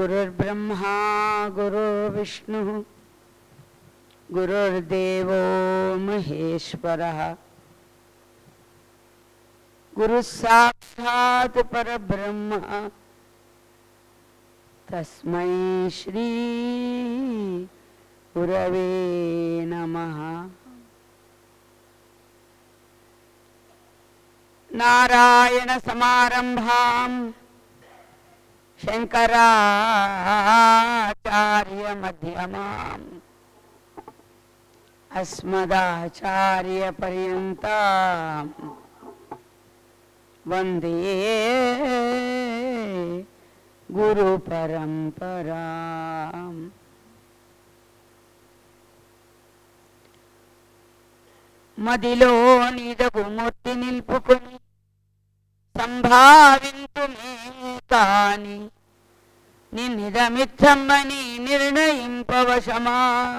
गुरुर्ब्रह्मा गुरुर्विष्णुः गुरुर्देवो महेश्वरः गुरुः साक्षात् परब्रह्म तस्मै श्री गुरवे नमः नारायणसमारम्भाम् शङ्कराचार्यमध्यमाम् अस्मदाचार्यपर्यन्ताम् वन्दे गुरुपरम्पराम् మదిలో నిదగు మూర్తి నిల్పుకొని సంభావింతుమే కాని నిన్నిదమిత్తమ్మని నిర్ణయింపవశమా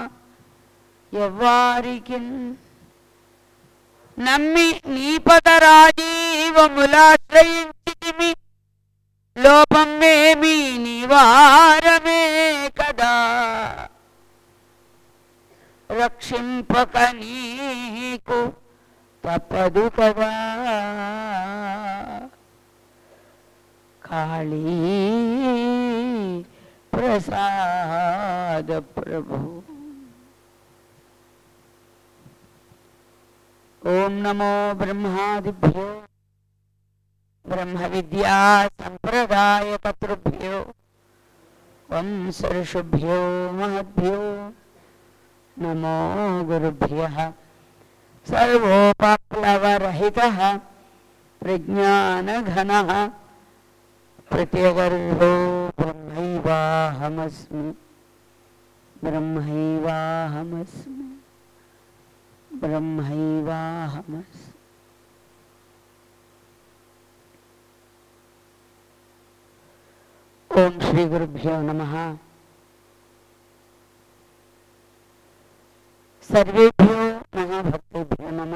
ఎవ్వారికి నమ్మి నీ పదరాజీవములాశ్రయించితిమి లోపమేమి నివారమే కదా రక్షింపక నీకు తప్పదు కదా కాళీ ప్రసాద ప్రభు ఓం నమో బ్రహ్మాదిభ్యో బ్రహ్మ విద్యా సంప్రదాయ కర్తృభ్యో వంశర్షుభ్యో మహద్భ్యో నమో గురుభ్య సర్వోపప్లవరహిత ప్రజ్ఞానఘన ప్రత్యగర్భో బ్రహ్మైవాహమస్మి బ్రహ్మైవాహమస్మి బ్రహ్మైవాహమస్మి ఓం శ్రీ గురుభ్యో నమ సర్వేభ్యో మహాభక్తేభ్యో నమ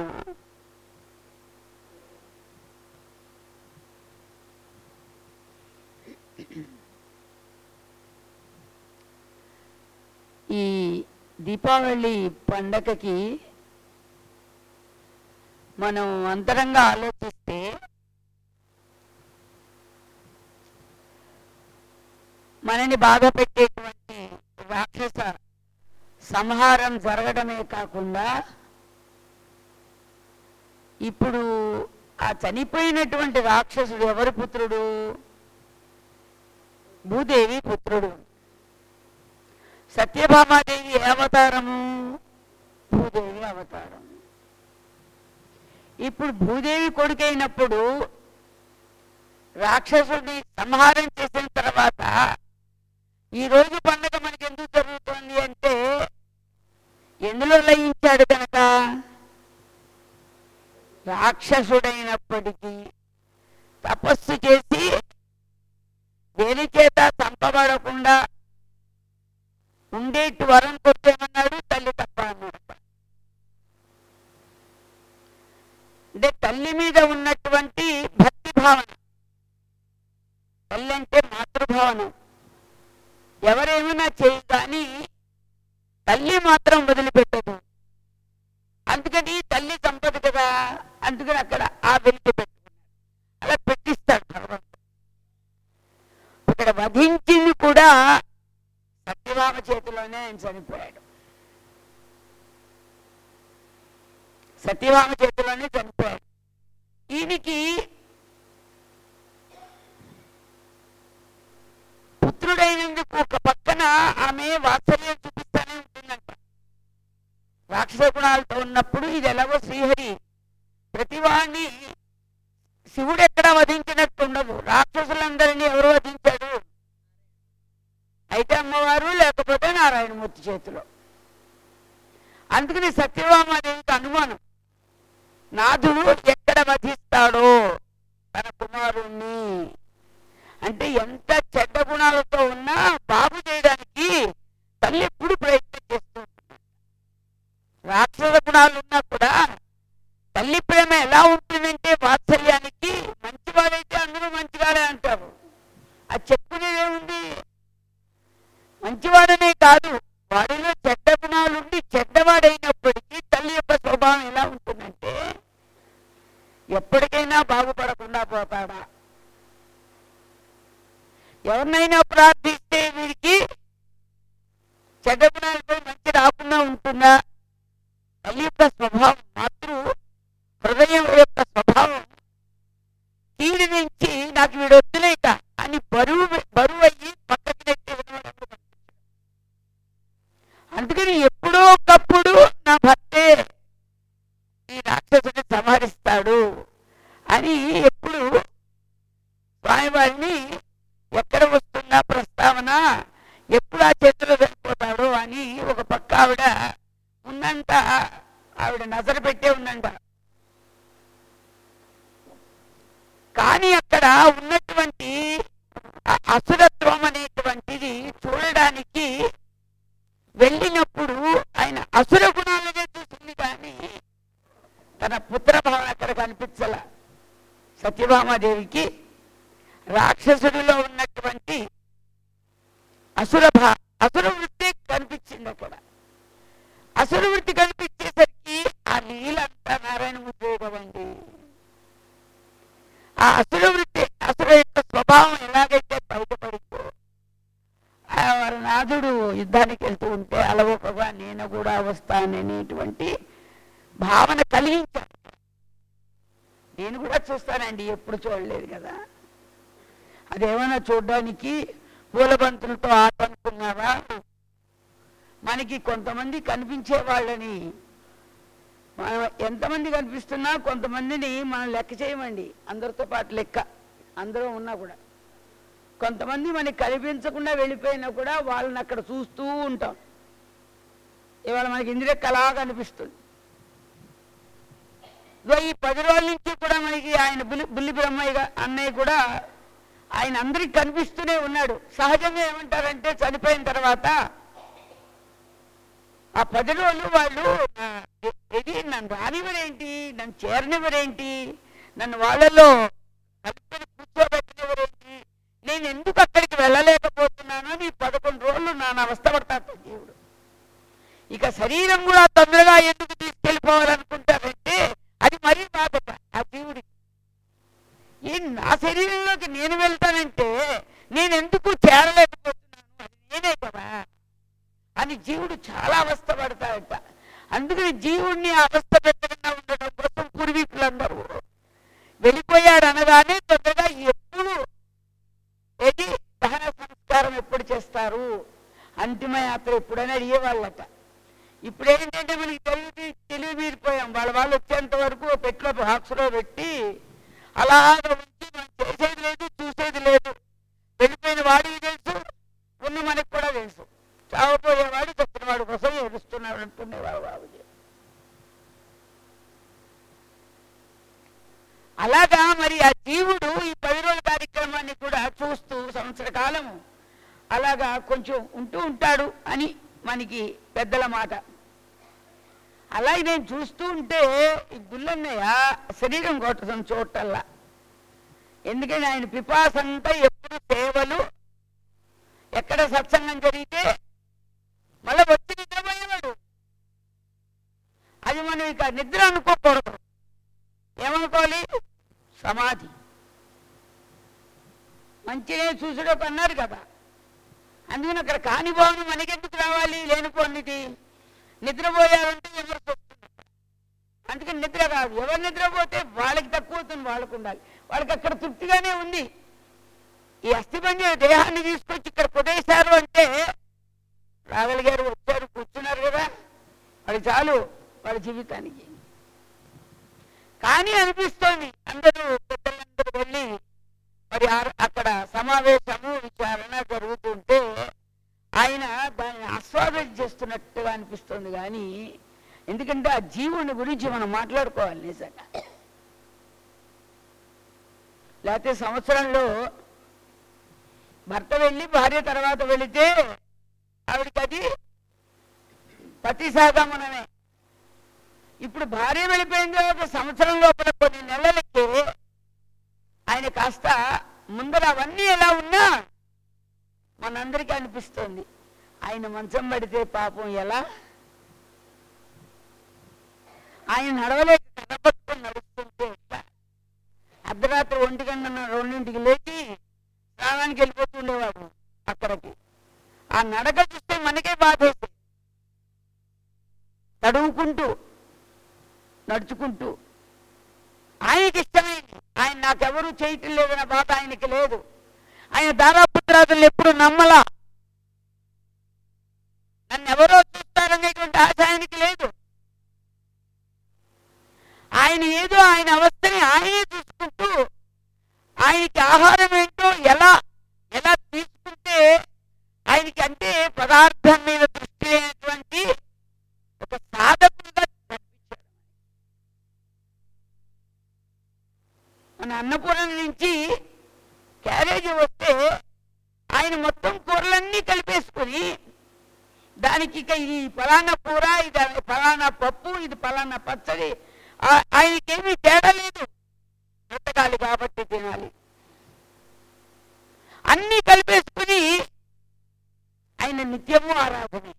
ఈ దీపావళి పండగకి మనం అంతరంగా ఆలోచిస్తే మనని బాధ పెట్టేటువంటి రాక్షస సంహారం జరగడమే కాకుండా ఇప్పుడు ఆ చనిపోయినటువంటి రాక్షసుడు ఎవరి పుత్రుడు భూదేవి పుత్రుడు సత్యభామాదేవి ఏ అవతారము భూదేవి అవతారం ఇప్పుడు భూదేవి కొడుకైనప్పుడు రాక్షసుడిని సంహారం చేసిన తర్వాత ఈ రోజు పండుగ మనకి ఎందుకు జరుగుతుంది అంటే ఎందులో లయించాడు కనుక రాక్షసుడైనప్పటికీ తపస్సు చేసి దేని చేత చంపబడకుండా ఉండేటి వరం కొట్టేమన్నాడు తల్లి తప్ప అన్నాడు అంటే తల్లి మీద ఉన్నటువంటి భక్తి భావన తల్లి అంటే మాతృభావన ఎవరేమైనా చేయి కానీ తల్లి మాత్రం వదిలిపెట్టదు అందుకని తల్లి సంపద కదా అందుకని అక్కడ ఆ వెలికి పెట్టుకున్నాడు అలా పెట్టిస్తాడు భగవంతుడు ఇక్కడ వధించింది కూడా సత్యభామ చేతిలోనే ఆయన చనిపోయాడు సత్యభామ చేతిలోనే చనిపోయాడు ఈయనకి పుత్రుడైనందుకు ఒక పక్కన ఆమె వాత్సల్యం చూపిస్తానే ఉంటుందంట రాక్షస గుణాలతో ఉన్నప్పుడు ఇది ఎలాగో శ్రీహరి ప్రతివాణ్ణి శివుడు ఎక్కడ వధించినట్టు ఉండదు రాక్షసులందరినీ ఎవరు వధించాడు అయితే అమ్మవారు లేకపోతే నారాయణమూర్తి చేతిలో అందుకని సత్యభామాదేవికి అనుమానం నాథుడు ఎక్కడ వధిస్తాడో తన కుమారుణ్ణి అంటే ఎంత చెడ్డ గుణాలతో ఉన్నా బాగు చేయడానికి తల్లి ఎప్పుడు ప్రయత్నం చేస్తూ ఉంటుంది రాక్షస గుణాలు ఉన్నా కూడా తల్లి ప్రేమ ఎలా ఉంటుందంటే వాత్సల్యానికి మంచివాడైతే అందరూ మంచివాడే అంటారు అది చెప్పుకునేదే ఉంది తల్లైనప్పటికీ తల్లి యొక్క స్వభావం ఎలా ఉంటుందంటే ఎప్పటికైనా బాగుపడకుండా పోతాడా ఎవరినైనా ప్రార్థిస్తే వీడికి చెడ్డ గుణాలపై మంచి రాకుండా ఉంటుందా తల్లి యొక్క స్వభావం మాతృ హృదయం యొక్క స్వభావం కీడి నుంచి నాకు వీడు వద్దులేక అని బరువు బరువు అయ్యి పక్కకి నెట్టి వినడం అందుకని ఎప్పుడో ఒకప్పుడు నా భర్తే ఈ రాక్షసుని సంహరిస్తాడు అని ఎప్పుడు స్వామివారిని ఎక్కడ వస్తుందా ప్రస్తావన ఎప్పుడు ఆ చేతిలో చనిపోతాడు అని ఒక పక్క ఆవిడ ఉందంట ఆవిడ నజర పెట్టే ఉందంట కానీ అక్కడ ఉన్నటువంటి ఆ అసురత్వం అనేటువంటిది చూడడానికి వెళ్ళినప్పుడు ఆయన అసుర గుణాలనే చూసింది కానీ తన పుత్రభావం అక్కడ కనిపించల సత్యభామాదేవికి రాక్షసుడిలో ఉన్నటువంటి అసుర భా అసుర వృత్తి కనిపించింది అక్కడ అసుర వృత్తి కనిపించేసరికి ఆ నీళ్ళంతా నారాయణమూర్తి కదండి ఆ అసుర వృత్తి అసుర యొక్క స్వభావం ఎలాగైతే బయటపడిందో ఆ వారి నాథుడు యుద్ధానికి వెళ్తూ ఉంటే అలవోకగా నేను కూడా వస్తాననేటువంటి భావన కలిగించాను నేను కూడా చూస్తానండి ఎప్పుడు చూడలేదు కదా అదేమైనా చూడడానికి పూలబంతులతో ఆట అనుకున్నారా మనకి కొంతమంది కనిపించే వాళ్ళని మనం ఎంతమంది కనిపిస్తున్నా కొంతమందిని మనం లెక్క చేయమండి అందరితో పాటు లెక్క అందరూ ఉన్నా కూడా కొంతమంది మనకి కనిపించకుండా వెళ్ళిపోయినా కూడా వాళ్ళని అక్కడ చూస్తూ ఉంటాం ఇవాళ మనకి ఇంద్రియ కళా కనిపిస్తుంది ఇదిగో ఈ పది రోజుల నుంచి కూడా మనకి ఆయన బుల్లి బుల్లి బ్రహ్మయ్య గా- అన్నయ్య కూడా ఆయన అందరికి కనిపిస్తూనే ఉన్నాడు సహజంగా ఏమంటారంటే చనిపోయిన తర్వాత ఆ పది రోజులు వాళ్ళు నా- ఎ- ఇది నన్ను రానివ్వరేంటి నన్ను చేరనివ్వరేంటి నన్ను వాళ్ళలో కలుపుకొని కూర్చోబెట్టనివ్వరేంటి నేను ఎందుకు అక్కడికి వెళ్ళలేకపోతున్నాను అని పదకొండు రోజులు నాన్న అవస్థ పడతాడు దేవుడు ఇక శరీరం కూడా తొందరగా ఎందుకు తీసుకెళ్ళిపోవాలనుకుంటారంటే అది మరీ బాధట ఆ జీవుడికి ఈ నా శరీరంలోకి నేను వెళ్తానంటే నేను ఎందుకు చేరలేకపోతున్నాను అది నేనే కదా అని జీవుడు చాలా అవస్థ పడతాడట అందుకని జీవుడిని ఆ అవస్థ పెట్టకుండా ఉండడం కోసం పూర్వీకులందరూ వెళ్ళిపోయాడు అనగానే తొందరగా ఎప్పుడు ఏది దహన సంస్కారం ఎప్పుడు చేస్తారు అంతిమ యాత్ర ఎప్పుడైనా అడిగేవాళ్ళట ఇప్పుడు ఏంటంటే మనకి తెలివి తెలివి మీరిపోయాం వాళ్ళ వాళ్ళు వచ్చేంత వరకు పెట్లో బాక్స్లో పెట్టి అలాగ ఉంచి మనం చేసేది లేదు చూసేది లేదు వెళ్ళిపోయిన వాడికి తెలుసు ఉన్న మనకి కూడా తెలుసు చావపోయేవాడు చచ్చిన వాడి కోసం ఏడుస్తున్నాడు అంటునేవాడు బాబుజీ అలాగా మరి ఆ జీవుడు ఈ పది రోజుల కార్యక్రమాన్ని కూడా చూస్తూ సంవత్సర కాలము అలాగా కొంచెం ఉంటూ ఉంటాడు అని మనకి పెద్దల మాట అలాగే నేను చూస్తూ ఉంటే ఈ గుల్లన్నయ్య శరీరం కొట్టడం చూడటల్లా ఎందుకని ఆయన పిపాసంతా ఎప్పుడు సేవలు ఎక్కడ సత్సంగం జరిగితే మళ్ళీ వచ్చి నిద్రపోయేవాడు అది మనం ఇక నిద్ర అనుకోకూడదు ఏమనుకోవాలి సమాధి మంచినే చూసుడు అన్నారు కదా అందుకని అక్కడ కాని భావన మనకెందుకు రావాలి లేనిపోనిది నిద్రపోయారంటే ఎవరు చూస్తున్నారు అందుకని నిద్ర కాదు ఎవరు నిద్రపోతే వాళ్ళకి తక్కువ అవుతుంది వాళ్ళకు ఉండాలి వాళ్ళకి అక్కడ తృప్తిగానే ఉంది ఈ అస్థిపంజర దేహాన్ని తీసుకొచ్చి ఇక్కడ కొట్టేశారు అంటే రాగలిగారు వచ్చారు కూర్చున్నారు కదా అది చాలు వాళ్ళ జీవితానికి కానీ అనిపిస్తోంది అందరూ పెద్దలందరూ వెళ్ళి మరి ఆ- అక్కడ సమావేశము విచారణ జరుగుతుంటే ఆయన దాన్ని ఆస్వాదన చేస్తున్నట్టుగా అనిపిస్తుంది కానీ ఎందుకంటే ఆ జీవుని గురించి మనం మాట్లాడుకోవాలి నిజంగా లేకపోతే సంవత్సరంలో భర్త వెళ్ళి భార్య తర్వాత వెళితే ఆవిడకి అది ప్రతిసాగమనమే ఇప్పుడు భార్య వెళ్ళిపోయిన తర్వాత సంవత్సరం లోపల కొన్ని నెలలకి ఆయన కాస్త ముందర అవన్నీ ఎలా ఉన్నా మనందరికీ అనిపిస్తుంది ఆయన మంచం పడితే పాపం ఎలా ఆయన నడవలేక కనపట్టుకొని నడుస్తుంటే ఎట్లా? అర్ధరాత్రి ఒంటి గంట రెండింటికి లేచి స్నానానికి వెళ్ళిపోతుండేవాడు అక్కడికి ఆ నడక చూస్తే మనకే బాధేసి తడువుకుంటూ నడుచుకుంటూ ఆయనకి ఇష్టమైంది ఆయన నాకెవరూ చేయటం లేదన్న బాధ ఆయనకి లేదు ఆయన దారాపుత్రాదులు ఎప్పుడు నమ్మలా నన్ను ఎవరో చూస్తారనేటువంటి ఆశ ఆయనకి లేదు ఆయన ఏదో ఆయన అవస్థని ఆయనే చూసుకుంటూ ఆయనకి ఆహారం ఏంటో ఎలా ఎలా తీసుకుంటే ఆయనకి అంటే పదార్థం మీద దృష్టి లేనటువంటి ఒక సాధకుడుగా కనిపించాడు మన అన్నపూర్ణ నుంచి క్యారేజీ వస్తే ఆయన మొత్తం కూరలన్నీ కలిపేసుకొని దానికి ఇక ఇది ఫలానా కూర ఇది ఫలానా పప్పు ఇది ఫలానా పచ్చడి ఆ- ఆయనకేమీ తేడా లేదు బ్రతకాలి కాబట్టి తినాలి అన్నీ కలిపేసుకుని ఆయన నిత్యము ఆరాధనే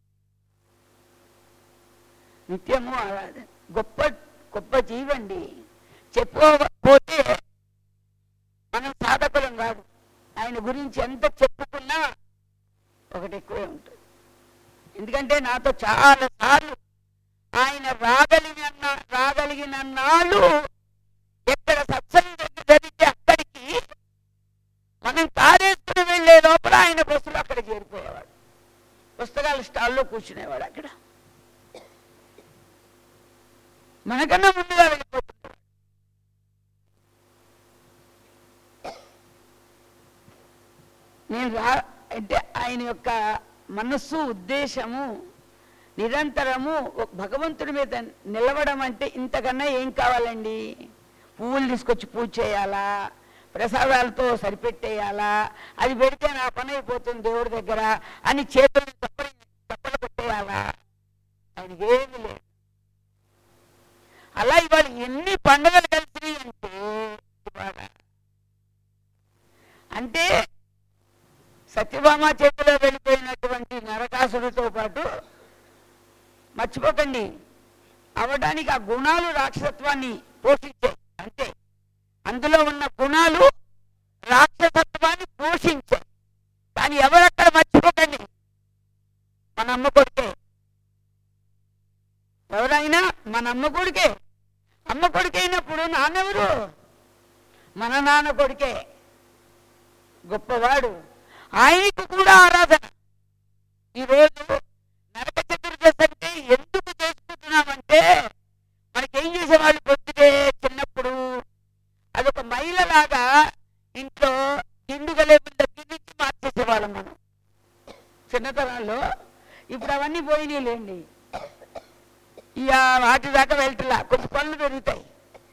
నిత్యము ఆరాధన గొప్ప గొప్ప జీవండి చెప్పుకోకపోతే మనం సాధకులం కాదు ఆయన గురించి ఎంత చెప్పుకున్నా ఒకటి ఎక్కువే ఉంటుంది ఎందుకంటే నాతో చాలా సార్లు ఆయన రాగలిగిన రాగలిగిన నాళ్ళు ఎక్కడ సత్సంగం జరిగితే అక్కడికి మనం కారేసుకుని వెళ్ళే లోపల ఆయన బస్సులో అక్కడ చేరిపోయేవాడు పుస్తకాల స్టాల్లో కూర్చునేవాడు అక్కడ మనకన్నా ముందుగా వెళ్ళిపోతున్నాడు నేను రా అంటే ఆయన యొక్క మనస్సు ఉద్దేశము నిరంతరము ఒక భగవంతుడి మీద నిలవడం అంటే ఇంతకన్నా ఏం కావాలండి పువ్వులు తీసుకొచ్చి పూజ చేయాలా ప్రసాదాలతో సరిపెట్టేయాలా అది పెడితే నా పని అయిపోతుంది దేవుడి దగ్గర అని చేతులు తప్పలు తప్పలు కొట్టేయాలా ఆయనకి ఏమి లేదు అలా ఇవాళ ఎన్ని పండుగలు కలిసినాయి అంటే ఇవాళ అంటే సత్యభామ చేతిలో వెళ్ళిపోయినటువంటి నరకాసుడితో పాటు మర్చిపోకండి అవడానికి ఆ గుణాలు రాక్షసత్వాన్ని పోషించాయి అంతే అందులో ఉన్న గుణాలు రాక్షసత్వాన్ని పోషించాయి కానీ ఎవరక్కడ మర్చిపోకండి మన అమ్మ కొడుకే ఎవరైనా మన అమ్మ కొడుకే అమ్మ కొడుకైనప్పుడు నాన్నెవరు మన నాన్న కొడుకే గొప్పవాడు ఆయనకు కూడా ఆరాధన ఈరోజు నరక చతుర్దశి అంటే ఎందుకు చేసుకుంటున్నామంటే మనకేం చేసేవాళ్ళు పొద్దుటే చిన్నప్పుడు అదొక మహిళలాగా ఇంట్లో గిండుగలే దగ్గర నుంచి మార్చేసేవాళ్ళం మనం చిన్నతనంలో ఇప్పుడు అవన్నీ పోయినాయిలేండి ఇక వాటి దాకా వెళ్తులా కొన్ని పనులు పెరుగుతాయి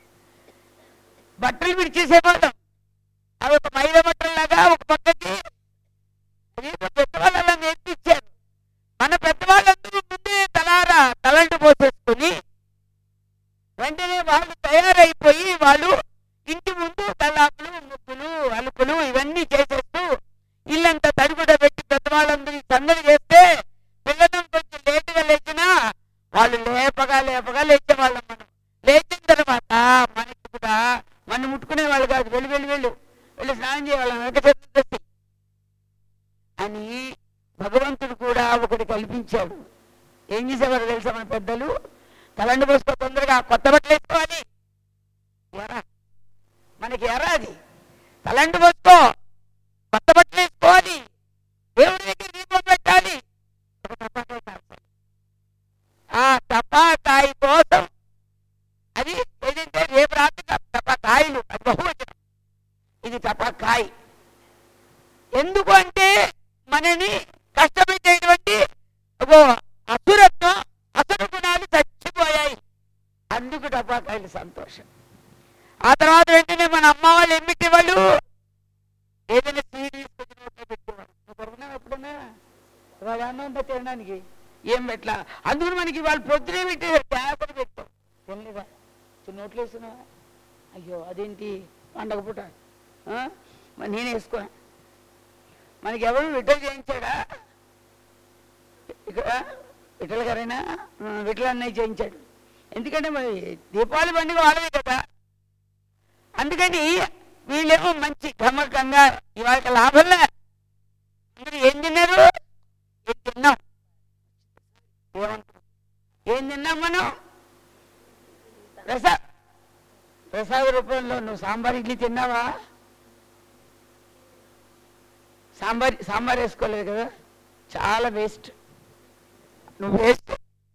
బట్టలు విడిచేసేవాళ్ళం అవి ఒక మైల బట్టల్లాగా ఒక పక్కకి అదేదో పెద్దవాళ్ళు అలా నేర్పించారు మన పెద్దవాళ్ళందరూ ముందే తలారా తలంటు పోసేసుకుని వెంటనే వాళ్ళు తయారైపోయి వాళ్ళు ఇంటి ముందు తలాపులు ముగ్గులు అలుపులు ఇవన్నీ చేసేస్తూ ఇల్లంతా తడిగుడ పెట్టి పెద్దవాళ్ళందరూ సందడి చేస్తే పిల్లలు కొంచెం లేటుగా లేచినా వాళ్ళు లేపగా లేపగా లేచేవాళ్ళం మనం లేచిన తర్వాత మనకి కూడా మనం ముట్టుకునే వాళ్ళు కాదు వెళ్ళి వెళ్ళి వెళ్ళు వెళ్ళి స్నానం చేయాలి వెనక చతుర్దశి అని భగవంతుడు కూడా ఒకటి కల్పించాడు ఏం చేసేవారు తెలుసా మన పెద్దలు తలండి పోసుకో తొందరగా కొత్త బట్టలు వేసుకోవాలి ఎరా మనకి ఎరా అది తలండి పోసుకో కొత్త బట్టలు వేసుకోవాలి దేవుడి దగ్గర దీపం పెట్టాలి ఒక టపాకాయ కాల్చాలి. ఆ టపాకాయ కోసం అది ఏదంటే రేపు రాత్రి టపాకాయలు అది బహువచనం ఇది టపాకాయ ఎందుకు అంటే మనని కష్టపెట్టేటువంటి ఓ అసురత్వం అసలు గుణాలు చచ్చిపోయాయి అందుకు టపాకాయలు సంతోషం ఆ తర్వాత వెంటనే మన అమ్మ వాళ్ళు ఎమ్మిటి వాళ్ళు ఏదైనా స్వీట్ తీసుకొచ్చి నోట్లో పెట్టేవాడు నువ్వు కొడుకున్నావు ఎప్పుడన్నా వాడు అన్నం ఉందా తినడానికి ఏం పెట్టలా అందుకని మనకి వాళ్ళు పొద్దునే పెట్టేవారు పేపర్ పెట్టాం తినలేదా చిన్న నోట్లు వేస్తున్నావా అయ్యో అదేంటి పండగ పూట ఆ? మరి నేను వేసుకో మనకి ఎవరు విఠల్ చేయించాడా ఇక్కడ విఠల్ గారైనా ఆ, విఠల్ అన్నయ్య చేయించాడు ఎందుకంటే మరి దీపావళి పండుగ వాళ్ళదే కదా అందుకని వీళ్ళేమో మంచి గమకంగా ఇవాళ లాభంలే అందరూ ఏం తిన్నారు ఏం తిన్నాం ఏమంటారు ఏం తిన్నాం మనం ప్రసా ప్రసాద రూపంలో నువ్వు సాంబార్ ఇడ్లీ తిన్నావా సాంబార్ సాంబార్ వేసుకోలేదు కదా చాలా వేస్ట్ నువ్వు వేస్ట్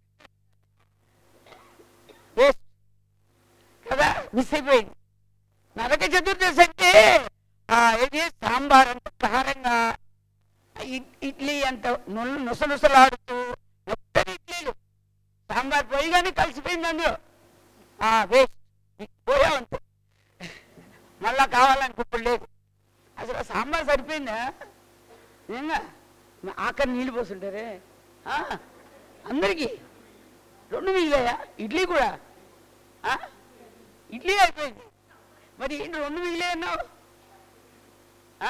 వేస్ట్ కదా మిస్ అయిపోయింది నరక చతుర్దశి అంటే ఆ, ఇది సాంబార్ అంత కారంగా ఇడ్- ఇడ్లీ అంత నుల్- నుసనుసలాడుతూ మొత్తం ఇడ్లీలు సాంబార్ పోయిగానే కలిసిపోయింది అందులో ఆ, వేస్ట్ పోయావు అంతే మళ్ళా కావాలనుకుంటు లేదు అసలు ఆ సాంబార్ సరిపోయిందా నిజంగా ఆఖరి నీళ్ళు పోస్తుంటారే ఆ, అందరికీ రెండు మిగిలాయా ఇడ్లీ కూడా ఆ? ఇడ్లీ అయిపోయింది మరి ఏంటి రెండు మిగిలే అన్నావు ఆ?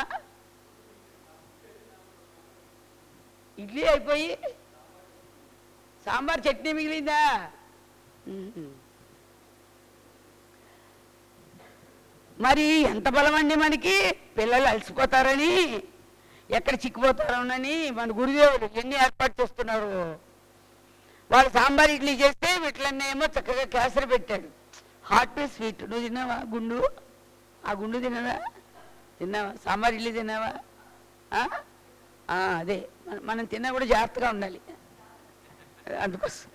ఇడ్లీ అయిపోయి సాంబార్ చట్నీ మిగిలిందా ఉహుం. మరి ఎంత బలం అండి మనకి పిల్లలు అలసిపోతారని ఎక్కడ చిక్కిపోతారోనని మన గురుదేవులు ఎన్ని ఏర్పాటు చేస్తున్నారు వాళ్ళు సాంబార్ ఇడ్లీ చేస్తే వీటిలన్నీ ఏమో చక్కగా కేసరి పెట్టాడు హాట్ స్వీట్ నువ్వు తిన్నావా గుండు ఆ గుండు తిన్నావా తిన్నావా సాంబార్ ఇడ్లీ తిన్నావా ఆ? ఆ, అదే మన- మనం తిన్నా కూడా జాగ్రత్తగా ఉండాలి అందుకోసం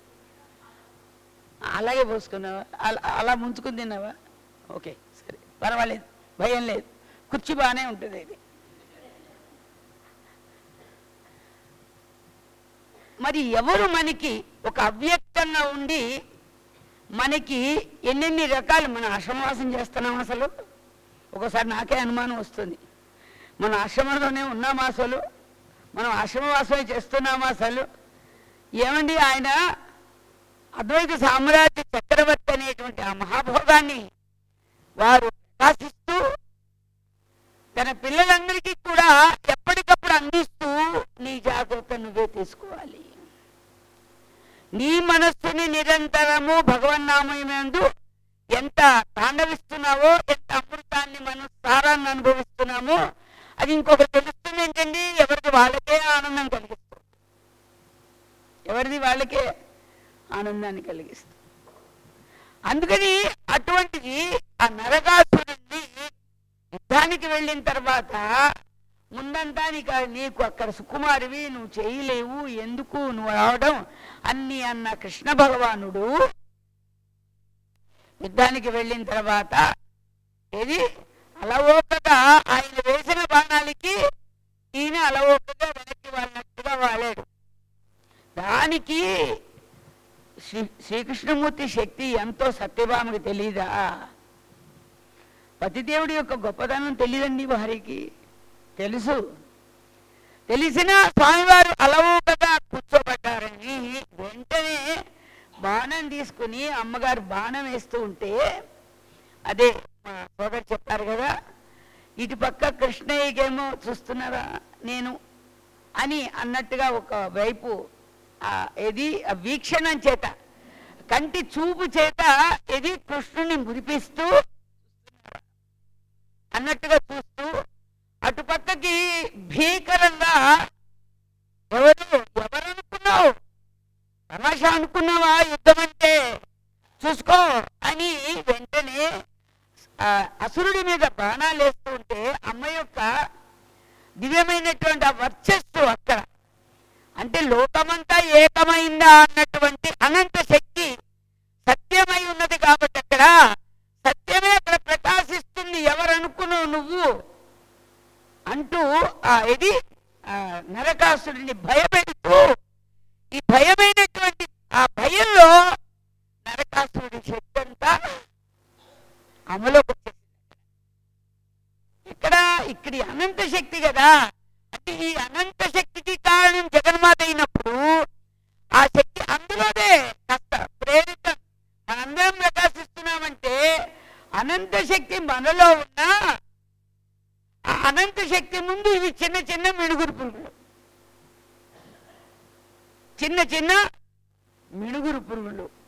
అలాగే పోసుకున్నావా అలా అలా ముంచుకుని తిన్నావా ఓకే సరే పర్వాలేదు భయం లేదు కుర్చీ బాగానే ఉంటుంది ఇది మరి ఎవరు మనకి ఒక అవ్యక్తంగా ఉండి మనకి ఎన్నెన్ని రకాలు మన ఆశ్రమవాసం చేస్తున్నాం అసలు ఒకసారి నాకే అనుమానం వస్తుంది మన ఆశ్రమంలోనే ఉన్నామా అసలు మనం ఆశ్రమవాసమే చేస్తున్నామా అసలు ఏమండి ఆయన అద్వైత సామ్రాజ్య చక్రవర్తి అనేటువంటి ఆ మహాభోగాన్ని వారు ప్రకాశిస్తూ తన పిల్లలందరికీ కూడా ఎప్పటికప్పుడు అందిస్తూ నీ జాగ్రత్త నువ్వే తీసుకోవాలి నీ మనస్సుని నిరంతరము భగవన్నామయందు ఎంత తాండవిస్తున్నావో ఎంత అమృతాన్ని మనం సారాన్ని అనుభవిస్తున్నామో అది ఇంకొకటి తెలుస్తుంది ఏంటండి ఎవరికి వాళ్ళకే ఆనందం కలిగిస్తుంది ఎవరిది వాళ్ళకే ఆనందాన్ని కలిగిస్తుంది అందుకని అటువంటిది ఆ నరకాసురుణ్ణి యుద్ధానికి వెళ్ళిన తర్వాత ముందంతా నీకు నీకు అక్కడ సుకుమారివి నువ్వు చేయలేవు ఎందుకు నువ్వు రావడం అన్ని అన్న కృష్ణ భగవానుడు యుద్ధానికి వెళ్ళిన తర్వాత ఏది అలవోకగా ఆయన వేసిన బాణాలకి ఈయన అలవోకగా వెనక్కి వాళ్ళనట్టుగా వాడాడు దానికి శ్రీ శ్రీకృష్ణమూర్తి శక్తి ఎంతో సత్యభామకి తెలీదా పతిదేవుడి యొక్క గొప్పతనం తెలియదండి వారికి తెలుసు తెలిసిన స్వామివారు అలవోకగా కూర్చోబడ్డారని వెంటనే బాణం తీసుకుని అమ్మగారు బాణం వేస్తూ ఉంటే అదే మా సోదరు చెప్పారు కదా ఇటు పక్క కృష్ణయ్యకేమో చూస్తున్నారా నేను అని అన్నట్టుగా ఒక వైపు ఆ ఏది ఆ వీక్షణం చేత కంటి చూపు చేత ఇది కృష్ణుని మురిపిస్తూ అన్నట్టుగా చూస్తూ అటు పక్కకి భీకరంగా ఎవరు ఎవరు అనుకున్నావు తమాషా అనుకున్నావా యుద్ధం అంటే చూసుకో అని వెంటనే ఆ అసురుడి మీద బాణాలు వేస్తూ ఉంటే అమ్మ యొక్క దివ్యమైనటువంటి ఆ వర్చస్సు అక్కడ అంటే లోకమంతా ఏకమైందా అన్నటువంటి అనంత శక్తి సత్యమై ఉన్నది కాబట్టి అక్కడ సత్యమే అక్కడ ప్రకాశిస్తుంది ఎవరు అనుకున్నావు నువ్వు అంటూ ఆ ఇది ఆ నరకాసుడిని భయపెడుతూ ఈ భయమైనటువంటి ఆ భయంలో నరకాసురుడి శక్తి అంతా అమలుకి వచ్చేసింది ఇక్కడ ఇక్కడి అనంత శక్తి కదా అంటే ఈ అనంత శక్తికి కారణం జగన్మాత అయినప్పుడు ఆ శక్తి అందులోనే కాస్త ప్రేరితం మనందరం ప్రకాశిస్తున్నామంటే అనంత శక్తి మనలో ఉన్న ఆ అనంత శక్తి ముందు ఇవి చిన్న చిన్న మిణుగురు పురుగులు చిన్న చిన్న మిణుగురు పురుగులు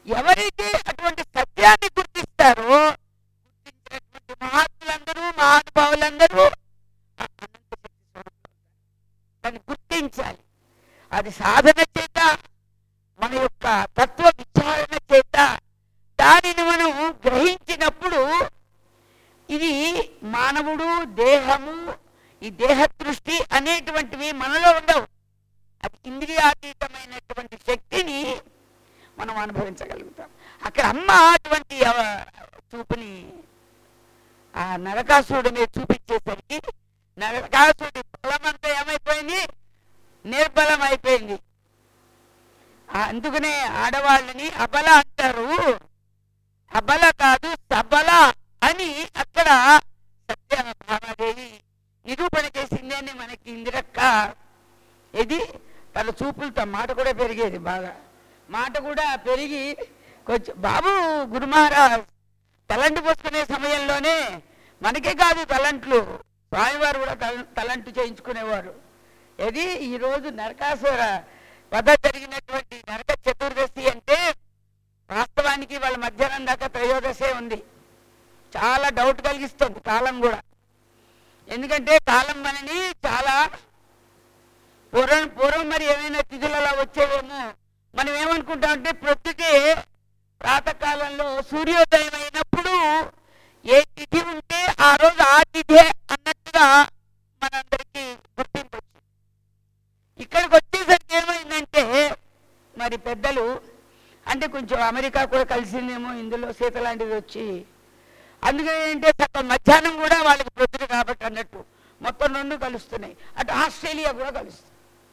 ఎవరైతే అటువంటి సత్యాన్ని గుర్తిస్తారో గుర్తించినటువంటి మహాత్ములందరూ మహానుభావులందరూ ఆ అనంత శక్తి స్వరూపులు దాన్ని గుర్తించాలి అది సాధన చేత మన యొక్క తత్వ విచారణ చేత దానిని మనం గ్రహించినప్పుడు ఇది మానవుడు దేహము ఈ దేహ దృష్టి అనేటువంటివి మనలో ఉండవు అది ఇంద్రియాతీతమైనటువంటి శక్తిని మనం అనుభవించగలుగుతాం అక్కడ అమ్మ అటువంటి ఆ, చూపుని ఆ నరకాసురుడి మీద చూపించేసరికి నరకాసురుడి బలమంతా ఏమైపోయింది నిర్బలం అయిపోయింది ఆ, అందుకనే ఆడవాళ్ళని అబల అంటారు అబల కాదు సబల అని అక్కడ సత్యభామాదేవి నిరూపణ చేసింది అని మనకి ఇందిరక్క ఇది తన చూపులతో మాట కూడా పెరిగేది బాగా మాట కూడా పెరిగి కొంచెం బాబు గురుమహారాజ్ తలంటు పోసుకునే సమయంలోనే మనకే కాదు తలంట్లు స్వామివారు కూడా తల తలంటు చేయించుకునేవారు ఇది ఈరోజు నరకాసుర వధ జరిగినటువంటి నరక చతుర్దశి అంటే వాస్తవానికి వాళ్ళ మధ్యాహ్నం దాకా త్రయోదశే ఉంది చాలా డౌట్ కలిగిస్తుంది కాలం కూడా ఎందుకంటే కాలం మనని చాలా పూర్వం పూర్వం మరి ఏమైనా తిథులు అలా వచ్చేవేమో మనం ఏమనుకుంటామంటే ప్రొద్దుటే ప్రాతకాలంలో సూర్యోదయం అయినప్పుడు ఏ తిథి ఉంటే ఆ రోజు ఆ తిథే అన్నట్టుగా మనందరికీ గుర్తింపు వచ్చింది ఇక్కడికి వచ్చేసరికి ఏమైందంటే మరి పెద్దలు అంటే కొంచెం అమెరికా కూడా కలిసిందేమో ఇందులో సీత లాంటిది వచ్చి అందుకని ఏంటంటే సగం మధ్యాహ్నం కూడా వాళ్ళకి ప్రొద్దున కాబట్టి అన్నట్టు మొత్తం రెండు కలుస్తున్నాయి అటు ఆస్ట్రేలియా కూడా కలుస్తుంది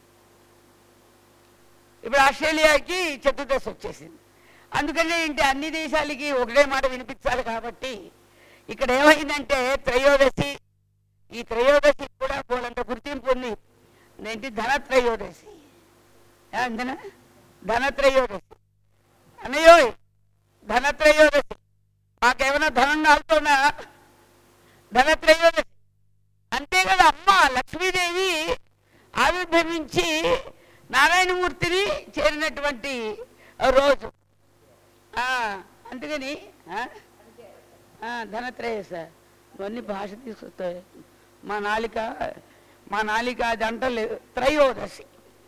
ఇప్పుడు ఆస్ట్రేలియాకి చతుర్దశి వచ్చేసింది అందుకని ఏంటి అన్ని దేశాలకి ఒకటే మాట వినిపించాలి కాబట్టి ఇక్కడ ఏమైందంటే త్రయోదశి ఈ త్రయోదశి కూడా పోలంత గుర్తింపు ఉంది ఏంటి ధనత్రయోదశి అంతనా ధనత్రయోదశి అన్నయ్యో ధనత్రయోదశి మాకేమైనా ధనం కాలుతున్నా ధనత్రయోదశి అంతే కదా అమ్మ లక్ష్మీదేవి ఆవిర్భవించి నారాయణమూర్తిని చేరినటువంటి రోజు ఆ, అందుకని ఆ? ఆ, ధనత్రయోదశ ఇవన్నీ భాష తీసుకొస్తాయి మా నాలిక మా నాలిక అది అంటలేదు త్రయోదశి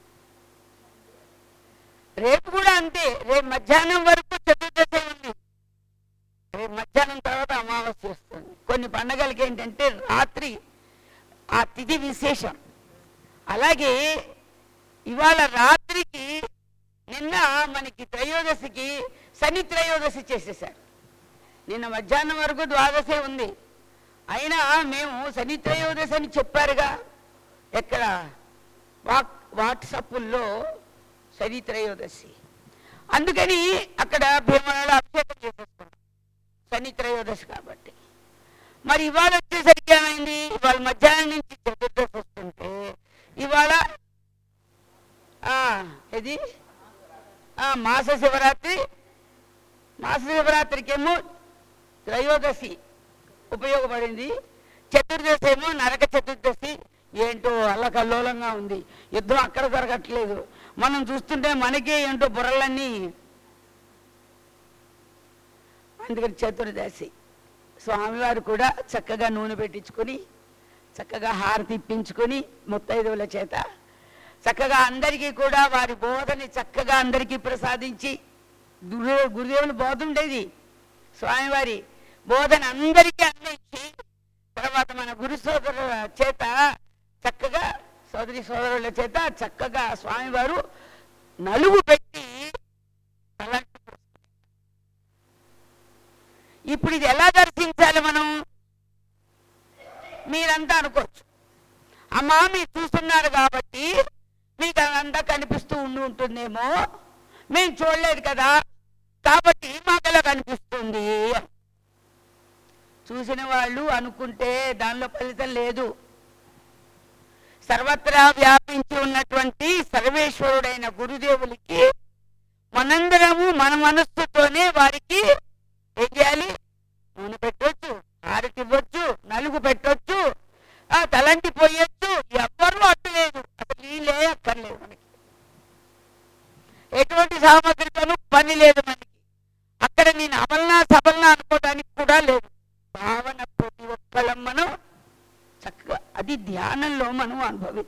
రేపు కూడా అంతే రేపు మధ్యాహ్నం వరకు చతుర్దశి ఉంది రేపు మధ్యాహ్నం తర్వాత అమావాస్య వస్తుంది కొన్ని పండగలకి ఏంటంటే రాత్రి ఆ తిథి విశేషం అలాగే ఇవాళ రాత్రికి నిన్న మనకి త్రయోదశికి శని త్రయోదశి చేసేసారు నిన్న మధ్యాహ్నం వరకు ద్వాదశే ఉంది అయినా మేము శని త్రయోదశి అని చెప్పారుగా ఎక్కడ వాట్ వాట్సప్లో శని త్రయోదశి అందుకని అక్కడ భీమలలో అభిషేకం చేసేసుకున్నాం శని త్రయోదశి కాబట్టి మరి ఇవాళ వచ్చేసరికి ఏమైంది ఇవాళ మధ్యాహ్నం నుంచి చతుర్దశి వస్తుంటే ఇవాళ ఆ, ఇది ఆ, మాస శివరాత్రి మాస శివరాత్రికి ఏమో త్రయోదశి ఉపయోగపడింది చతుర్దశి ఏమో నరక చతుర్దశి ఏంటో అల్లకల్లోలంగా ఉంది యుద్ధం అక్కడ జరగట్లేదు మనం చూస్తుంటే మనకే ఏంటో బుర్రలన్నీ అందుకని చతుర్దశి స్వామివారు కూడా చక్కగా నూనె పెట్టించుకొని చక్కగా హారతి ఇప్పించుకొని ముత్తైదువుల చేత చక్కగా అందరికీ కూడా వారి బోధని చక్కగా అందరికీ ప్రసాదించి గురు గురుదేవుని బోధ ఉండేది స్వామివారి బోధన అందరికీ అందించి తర్వాత మన గురు సోదరుల చేత చక్కగా సోదరి సోదరుల చేత చక్కగా స్వామివారు నలుగు పెట్టి తలంటు పోసుకున్నారు. ఇప్పుడు ఇది ఎలా దర్శించాలి మనం మీరంతా అనుకోవచ్చు అమ్మా మీరు చూస్తున్నారు కాబట్టి మీకు అదంతా కనిపిస్తూ ఉండి ఉంటుందేమో మేము చూడలేదు కదా కాబట్టి మాకు ఎలా కనిపిస్తుంది చూసిన వాళ్ళు అనుకుంటే దానిలో ఫలితం లేదు సర్వత్రా వ్యాపించి ఉన్నటువంటి సర్వేశ్వరుడైన గురుదేవులకి మనందరము మన మనస్సుతోనే వారికి ఏం చేయాలి నూనె పెట్టొచ్చు హారతి ఇవ్వచ్చు నలుగు పెట్టొచ్చు ఆ తలంటి పోయొచ్చు ఎవ్వరూ అడ్డలేదు అసలు నీళ్ళే అక్కర్లేదు మనకి ఎటువంటి సామగ్రితోనూ పని లేదు మనకి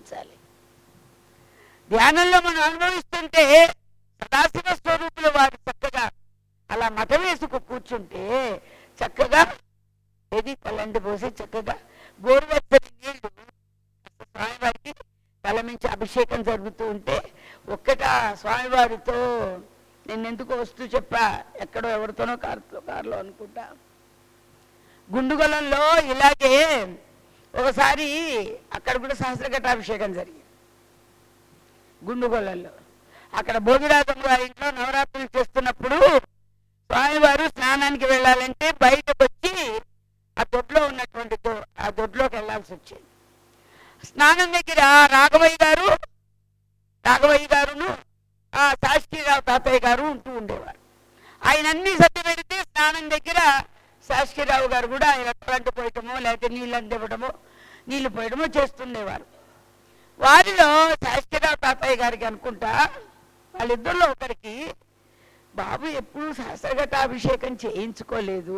అనుభవించాలి ధ్యానంలో మనం అనుభవిస్తుంటే సదాశివ స్వరూపులు వారు చక్కగా అలా మఠం వేసుకు కూర్చుంటే చక్కగా ఏది తలంటి పోసి చక్కగా గోరువెచ్చని నీళ్లు స్వామివారికి తల మించి అభిషేకం జరుగుతూ ఉంటే ఒక్కట స్వామివారితో నేను ఎందుకు వస్తూ చెప్పా ఎక్కడో ఎవరితోనో కారుతో కారులో అనుకుంటా గుండుగొలంలో ఇలాగే ఒకసారి అక్కడ కూడా సహస్రఘటాభిషేకం జరిగింది గుండుగొల్లలో అక్కడ భోగిరాజం గారి ఇంట్లో నవరాత్రులు చేస్తున్నప్పుడు స్వామివారు స్నానానికి వెళ్ళాలంటే బయటకు వచ్చి ఆ దొడ్లో ఉన్నటువంటి దో- ఆ దొడ్లోకి వెళ్ళాల్సి వచ్చింది స్నానం దగ్గర రాఘవయ్య గారు రాఘవయ్య గారును ఆ శాస్త్రీరావు తాతయ్య గారు ఉంటూ ఉండేవారు ఆయన అన్ని సర్ది పెడితే స్నానం దగ్గర శాస్త్రీరావు గారు కూడా ఆయన కరెంటు పోయటమో లేకపోతే నీళ్ళు అందివ్వడమో నీళ్లు పోయడమో చేస్తుండేవారు వారిలో శాస్త్రీరావు తాతయ్య గారికి అనుకుంటా వాళ్ళిద్దరిలో ఒకరికి బాబు ఎప్పుడు సహస్రఘటాభిషేకం చేయించుకోలేదు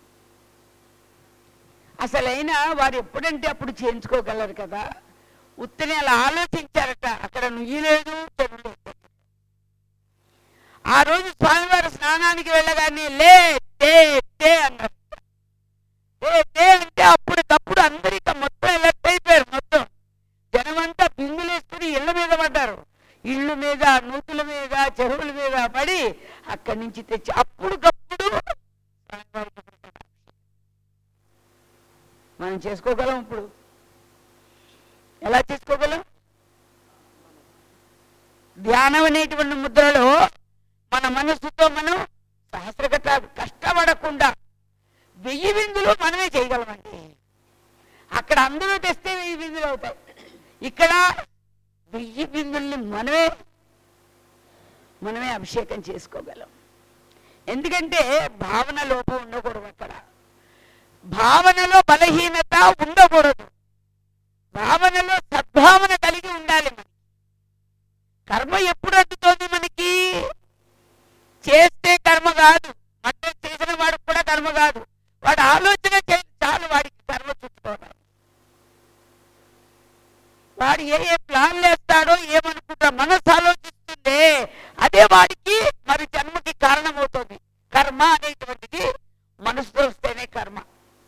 అసలైనా వారు ఎప్పుడంటే అప్పుడు చేయించుకోగలరు కదా ఉత్తనే అలా ఆలోచించారట అక్కడ నుయ్యి లేదు చెడు లేదు ఆ రోజు స్వామివారు స్నానానికి వెళ్ళగానే లే టే టే అన్నారు టే టే అంటే అప్పటికప్పుడు అందరికీ మొత్తం ఎలక్ట్ అయిపోయారు మొత్తం జనమంతా బిందులేసుకుని ఇళ్ళ మీద పడ్డారు ఇళ్ళు మీద నూతుల మీద చెరువుల మీద పడి అక్కడి నుంచి తెచ్చి అప్పుడుకప్పుడు స్వామివారికి పెట్టారు. మనం చేసుకోగలం ఇప్పుడు ఎలా చేసుకోగలం ధ్యానం అనేటువంటి ముద్రలో మన మనస్సుతో మనం సహస్రగత కష్టపడకుండా వెయ్యి బిందులు మనమే చేయగలమండి అక్కడ అందరూ తెస్తే వెయ్యి బిందులు అవుతాయి ఇక్కడ వెయ్యి బిందుల్ని మనమే మనమే అభిషేకం చేసుకోగలం ఎందుకంటే భావన లోపం ఉండకూడదు అక్కడ భావనలో బలహీనత ఉండకూడదు భావనలో సద్భావన కలిగి ఉండాలి మనకి కర్మ ఎప్పుడు అడ్డుతోంది మనకి చేస్తే కర్మ కాదు అంటే చేసిన వాడికి కూడా కర్మ కాదు వాడు ఆలోచన చే చాలు వాడికి కర్మ చుట్టుకోవడం వాడు ఏ ఏ ప్లాన్ వేస్తాడో ఏమనుకుంటా మనసు ఆలోచిస్తుందే అదే వాడికి మరి జన్మకి కారణమవుతుంది కర్మ అనేటువంటిది మనసుతో వస్తేనే కర్మ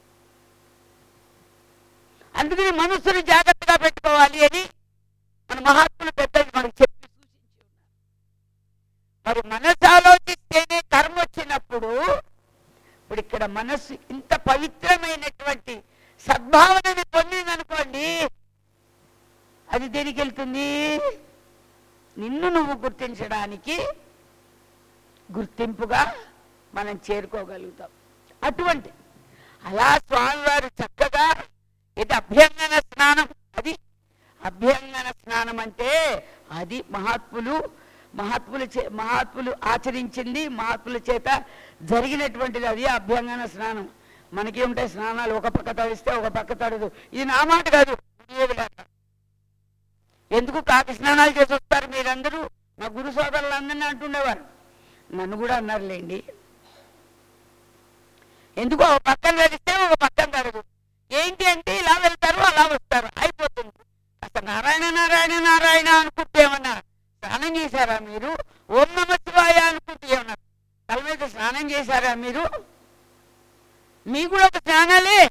అందుకని మనస్సుని జాగ్రత్తగా పెట్టుకోవాలి అని మన మహాత్ములు పెద్దలు మనకు చెప్పి సూచించి ఉన్నారు మరి మనసు ఆలోచిస్తేనే కర్మ వచ్చినప్పుడు ఇప్పుడు ఇక్కడ మనస్సు ఇంత పవిత్రమైనటువంటి సద్భావనని పొందిందనుకోండి అది దేనికి వెళ్తుంది నిన్ను నువ్వు గుర్తించడానికి గుర్తింపుగా మనం చేరుకోగలుగుతాం అటువంటి అలా స్వామివారు చక్కగా ఇది అభ్యంగన స్నానం అది అభ్యంగన స్నానం అంటే అది మహాత్ములు మహాత్ములు చే మహాత్ములు ఆచరించింది మహాత్ముల చేత జరిగినటువంటిది అది అభ్యంగన స్నానం మనకి ఉంటాయి స్నానాలు ఒక పక్క తడిస్తే ఒక పక్క తడదు ఇది నా మాట కాదు వినియోగలేక. ఎందుకు కాకి స్నానాలు చేసి వస్తారు మీరందరూ మా గురు సోదరులు అందరినీ అంటుండేవారు నన్ను కూడా అన్నారులేండి ఎందుకు ఒక పక్కన తడిస్తే ఒక పక్కన తడదు ఏంటి అంటే ఇలా వెళ్తారు అలా వస్తారు అయిపోతుంది అసలు నారాయణ నారాయణ నారాయణ అనుకుంటే ఏమన్నా స్నానం చేశారా మీరు ఓం నమ శివాయ అనుకుంటే ఏమన్నా తల మీద స్నానం చేశారా మీరు మీ కూడా ఒక స్నానాలే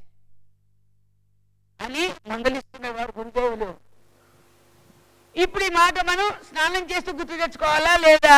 అని మందలిస్తున్నవారు గురుదేవులు ఇప్పుడు ఈ మాట మనం స్నానం చేస్తూ గుర్తు తెచ్చుకోవాలా లేదా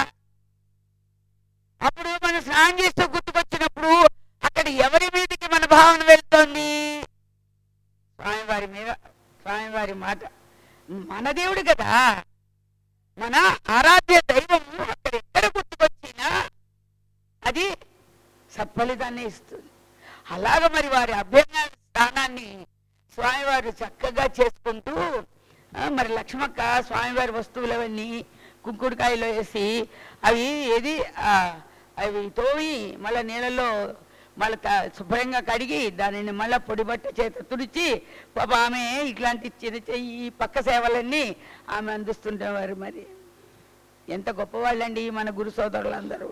అప్పుడు మనం స్నానం చేస్తూ గుర్తుకొచ్చినప్పుడు అక్కడ ఎవరి మీదకి మన భావన వెళ్తోంది స్వామివారి మీద స్వామివారి మాట మన దేవుడు కదా మన ఆరాధ్య దైవము అక్కడ ఎక్కడ గుర్తుకొచ్చినా అది సత్ఫలితాన్ని ఇస్తుంది అలాగ మరి వారి అభ్యంగన స్థానాన్ని స్వామివారు చక్కగా చేసుకుంటూ ఆ, మరి లక్ష్మక్క స్వామివారి వస్తువులవన్నీ కుంకుడుకాయలో వేసి అవి ఏది ఆ, అవి తోవి మళ్ళీ నీళ్ళలో మళ్ళీ త- శుభ్రంగా కడిగి దానిని మళ్ళీ పొడి బట్ట చేత తుడిచి పాప ఆమె ఇట్లాంటి చిన్న చిన్న ఈ పక్క సేవలన్నీ ఆమె అందిస్తుండేవారు మరి ఎంత గొప్పవాళ్ళండి మన గురు సోదరులందరూ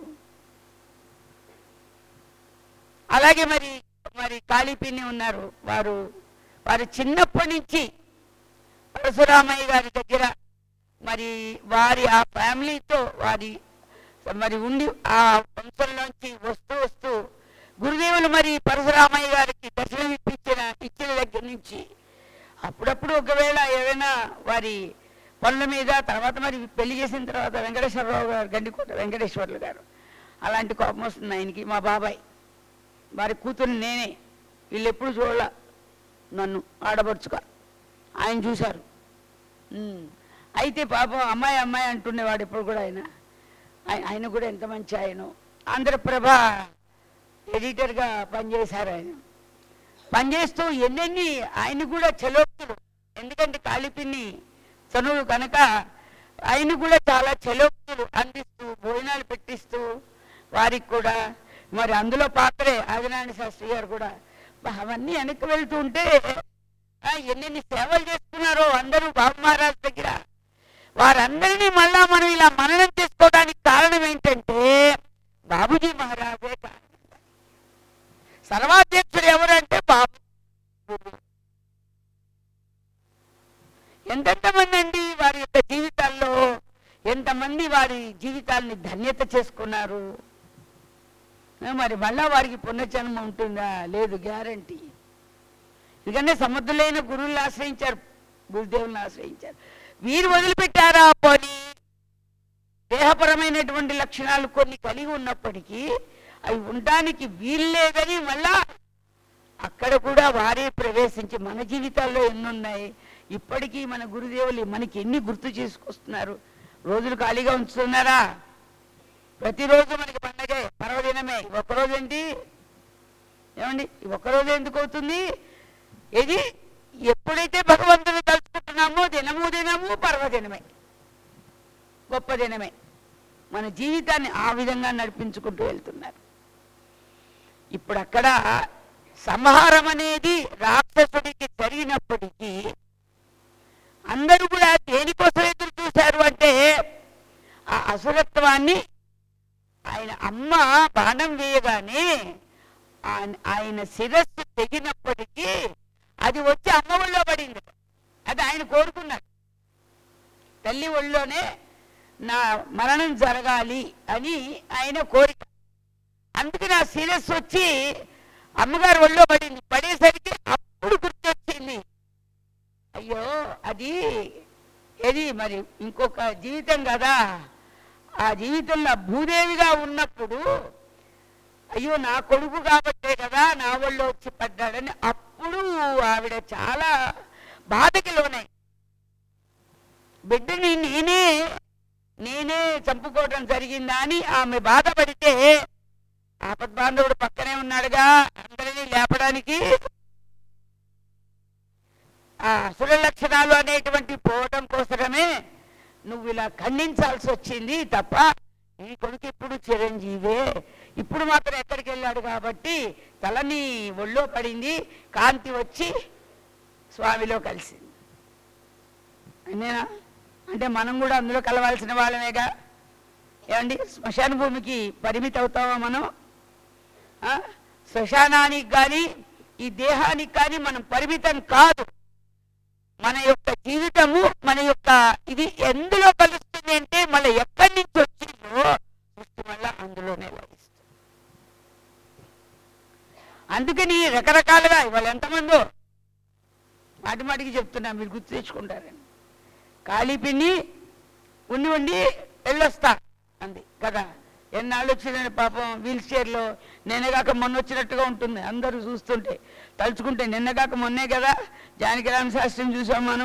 అలాగే మరి మరి కాళీపిన్ని ఉన్నారు వారు వారు చిన్నప్పటి నుంచి పరశురామయ్య గారి దగ్గర మరి వారి ఆ ఫ్యామిలీతో వారి మరి ఉండి ఆ వంశంలోంచి వస్తూ వస్తూ గురుదేవులు మరి పరశురామయ్య గారికి దర్శనం ఇప్పించిన ఇచ్చిన దగ్గర నుంచి అప్పుడప్పుడు ఒకవేళ ఏదైనా వారి పనుల మీద తర్వాత మరి పెళ్లి చేసిన తర్వాత వెంకటేశ్వరరావు గారు గండికోట వెంకటేశ్వర్లు గారు అలాంటి కోపం వస్తుంది ఆయనకి మా బాబాయ్ వారి కూతురు నేనే వీళ్ళు ఎప్పుడు చూడాల నన్ను ఆడబడుచుగా ఆయన చూశారు ఉమ్. అయితే పాపం అమ్మాయి అమ్మాయి అంటుండేవాడు ఎప్పుడు కూడా ఆయన ఆయ- ఆయన కూడా ఎంత మంచి ఆయన ఆంధ్రప్రభ ఎడిటర్గా పనిచేశారు ఆయన పనిచేస్తూ ఎన్నెన్ని ఆయన కూడా చలోక్తులు ఎందుకంటే కాళిపిన్ని చనువు కనుక ఆయన కూడా చాలా చలోక్తులు అందిస్తూ భోజనాలు పెట్టిస్తూ వారికి కూడా మరి అందులో పాత్రే ఆదినారాయణ శాస్త్రి గారు కూడా బా, అవన్నీ వెనక్కి వెళ్తూ ఉంటే ఆ, ఎన్నెన్ని సేవలు చేస్తున్నారో అందరూ బాబు మహారాజ్ దగ్గర వారందరినీ మళ్ళా మనం ఇలా మననం చేసుకోవడానికి కారణం ఏంటంటే బాబుజీ మహారాజే కారణం సర్వాధ్యక్షుడు ఎవరంటే బాబు ఎంతెంతమంది అండి వారి యొక్క జీవితాల్లో ఎంతమంది వారి జీవితాల్ని ధన్యత చేసుకున్నారు ఆ, మరి మళ్ళా వారికి పునర్జన్మ ఉంటుందా లేదు గ్యారంటీ ఎందుకంటే సముద్రులైన గురువులను ఆశ్రయించారు గురుదేవులను ఆశ్రయించారు వీరు వదిలిపెట్టారా పోనీ దేహపరమైనటువంటి లక్షణాలు కొన్ని కలిగి ఉన్నప్పటికీ అవి ఉండడానికి వీల్లేదని మళ్ళా అక్కడ కూడా వారే ప్రవేశించి మన జీవితాల్లో ఎన్నున్నాయి ఇప్పటికీ మన గురుదేవులు మనకి ఎన్ని గుర్తు చేసుకొస్తున్నారు రోజులు ఖాళీగా ఉంచుతున్నారా ప్రతిరోజు మనకి పండగే పర్వదినమే ఈ ఒక్కరోజు ఏంటి ఏమండి ఈ ఒక్కరోజు ఎందుకు అవుతుంది ఇది ఎప్పుడైతే భగవంతుని తలుచుకుంటున్నామో దినము దినము పర్వదినమే గొప్ప దినమే మన జీవితాన్ని ఆ విధంగా నడిపించుకుంటూ వెళ్తున్నారు ఇప్పుడు అక్కడ సంహారం అనేది రాక్షసుడికి జరిగినప్పటికీ అందరూ కూడా దేనికోసం ఎదురు చూశారు అంటే ఆ అసురత్వాన్ని ఆయన అమ్మ బాణం వేయగానే ఆయన- ఆయన శిరస్సు తెగినప్పటికీ అది వచ్చి అమ్మ ఒళ్ళో పడింది అది ఆయన కోరుకున్నాడు తల్లి ఒళ్ళోనే నా మరణం జరగాలి అని ఆయన కోరిక అందుకే నా శిరస్సు వచ్చి అమ్మగారు ఒళ్ళో పడింది పడేసరికి అప్పుడు గుర్తొచ్చింది అయ్యో అది ఏది మరి ఇంకొక జీవితం కదా ఆ జీవితంలో భూదేవిగా ఉన్నప్పుడు అయ్యో నా కొడుకు కాబట్టే కదా నా ఒళ్ళో వచ్చి పడ్డాడని అప్పుడు ఆవిడ చాలా బాధకి లోనై బిడ్డని నేనే నేనే చంపుకోవడం జరిగిందా అని ఆమె బాధపడితే ఆపద్బాంధవుడు పక్కనే ఉన్నాడుగా అందరినీ లేపడానికి ఆ అసుర లక్షణాలు అనేటువంటి పోవటం కోసమే నువ్వు ఇలా ఖండించాల్సి వచ్చింది తప్ప ఈ కొడుకు ఇప్పుడు చిరంజీవే ఇప్పుడు మాత్రం ఎక్కడికి వెళ్ళాడు కాబట్టి తలని ఒళ్ళో పడింది కాంతి వచ్చి స్వామిలో కలిసింది అంతేనా అంటే మనం కూడా అందులో కలవాల్సిన వాళ్ళమేగా ఏమండి శ్మశాన భూమికి పరిమితి అవుతామా మనం ఆ? శ్మశానానికి కానీ ఈ దేహానికి కానీ మనం పరిమితం కాదు మన యొక్క జీవితము మన యొక్క ఇది ఎందులో కలుస్తుంది అంటే మళ్ళీ ఎక్కడి నుంచి వచ్చిందో సృష్టి మళ్ళా అందులోనే లభిస్తుంది అందుకని రకరకాలుగా ఇవాళ ఎంతమందో మాటి మాటికి చెప్తున్నా మీరు గుర్తు తెచ్చుకుంటారని ఖాళీ పిన్ని ఉండి ఉండి వెళ్ళొస్తా అంది కదా ఎన్నాళ్ళు వచ్చిన పాపం వీల్ చైర్లో నిన్నగాక మొన్న వచ్చినట్టుగా ఉంటుంది అందరూ చూస్తుంటే తలుచుకుంటే నిన్నగాక మొన్నే కదా జానకిరామ శాస్త్రిని చూసాం మనం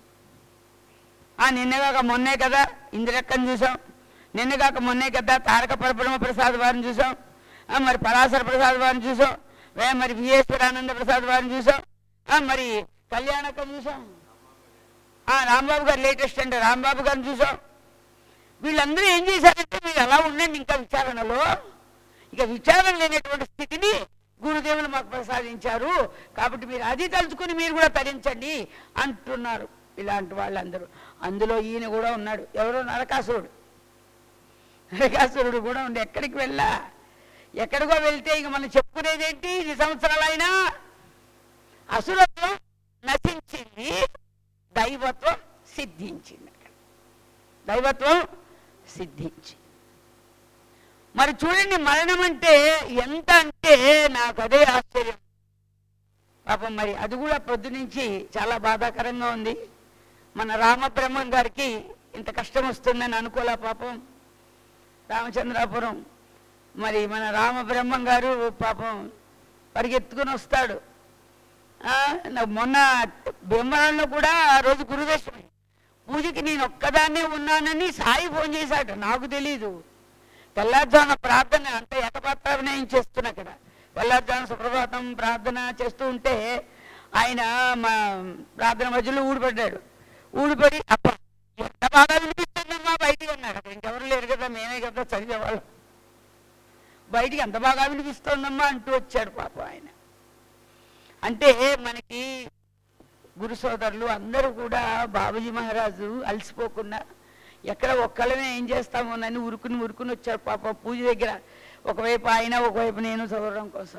ఆ నిన్నగాక మొన్నే కదా ఇందిరక్కని చూసాం నిన్నగాక మొన్నే కదా తారక పరబ్రహ్మ ప్రసాద్ వారిని చూసాం ఆ, మరి పరాశర ప్రసాద్ వారిని చూసాం వే మరి విఎస్వరానంద ప్రసాద్ వారిని చూసాం ఆ, మరి కళ్యాణకం చూసాం ఆ రాంబాబు గారు లేటెస్ట్ అంటే రాంబాబు గారిని చూసాం వీళ్ళందరూ ఏం చేశారంటే మీరు ఎలా ఉండండి ఇంకా విచారణలో ఇక విచారణ లేనటువంటి స్థితిని గురుదేవులు మాకు ప్రసాదించారు కాబట్టి మీరు అది తలుచుకుని మీరు కూడా తరించండి అంటున్నారు ఇలాంటి వాళ్ళందరూ అందులో ఈయన కూడా ఉన్నాడు ఎవరో నరకాసురుడు నరకాసురుడు కూడా ఉండి ఎక్కడికి వెళ్ళా ఎక్కడికో వెళ్తే ఇక మనం చెప్పుకునేదేంటి ఇన్ని సంవత్సరాలైనా అసురత్వం నశించింది దైవత్వం సిద్ధించింది అక్కడ దైవత్వం సిద్ధించింది మరి చూడండి మరణం అంటే ఎంత అంటే నాకు అదే ఆశ్చర్యం పాపం మరి అది కూడా పొద్దు నుంచి చాలా బాధాకరంగా ఉంది మన రామబ్రహ్మం గారికి ఇంత కష్టం వస్తుందని అనుకోలే పాపం రామచంద్రాపురం మరి మన రామబ్రహ్మం గారు పాపం పరిగెత్తుకుని వస్తాడు ఆ, నాకు మొన్న భీమవరంలో కూడా ఆ రోజు గురుదశమి పూజకి నేను ఒక్కదాన్నే ఉన్నానని సాయి ఫోన్ చేశాడు నాకు తెలీదు తెల్లారుజామున ప్రార్థన అంటే ఏకపాత్రాభినయం చేస్తున్నా అక్కడ తెల్లారుజామున సుప్రభాతం ప్రార్థన చేస్తూ ఉంటే ఆయన మా ప్రార్థన మధ్యలో ఊడిపడ్డాడు ఊడిపడి అప్ప ఎంత బాగా వినిపిస్తుందమ్మా బయటికి అన్నాడు అక్కడ ఇంకెవరు లేరు కదా మేమే కదా చదివేవాళ్ళం బయటికి ఎంత బాగా వినిపిస్తోందమ్మా అంటూ వచ్చాడు పాప ఆయన అంటే మనకి గురు సోదరులు అందరూ కూడా బాబుజీ మహారాజు అలసిపోకుండా ఎక్కడ ఒక్కళ్ళమే ఏం చేస్తామోనని ఉరుకుని ఉరుకుని వచ్చారు పాప పూజ దగ్గర ఒకవైపు ఆయన ఒకవైపు నేను చదవడం కోసం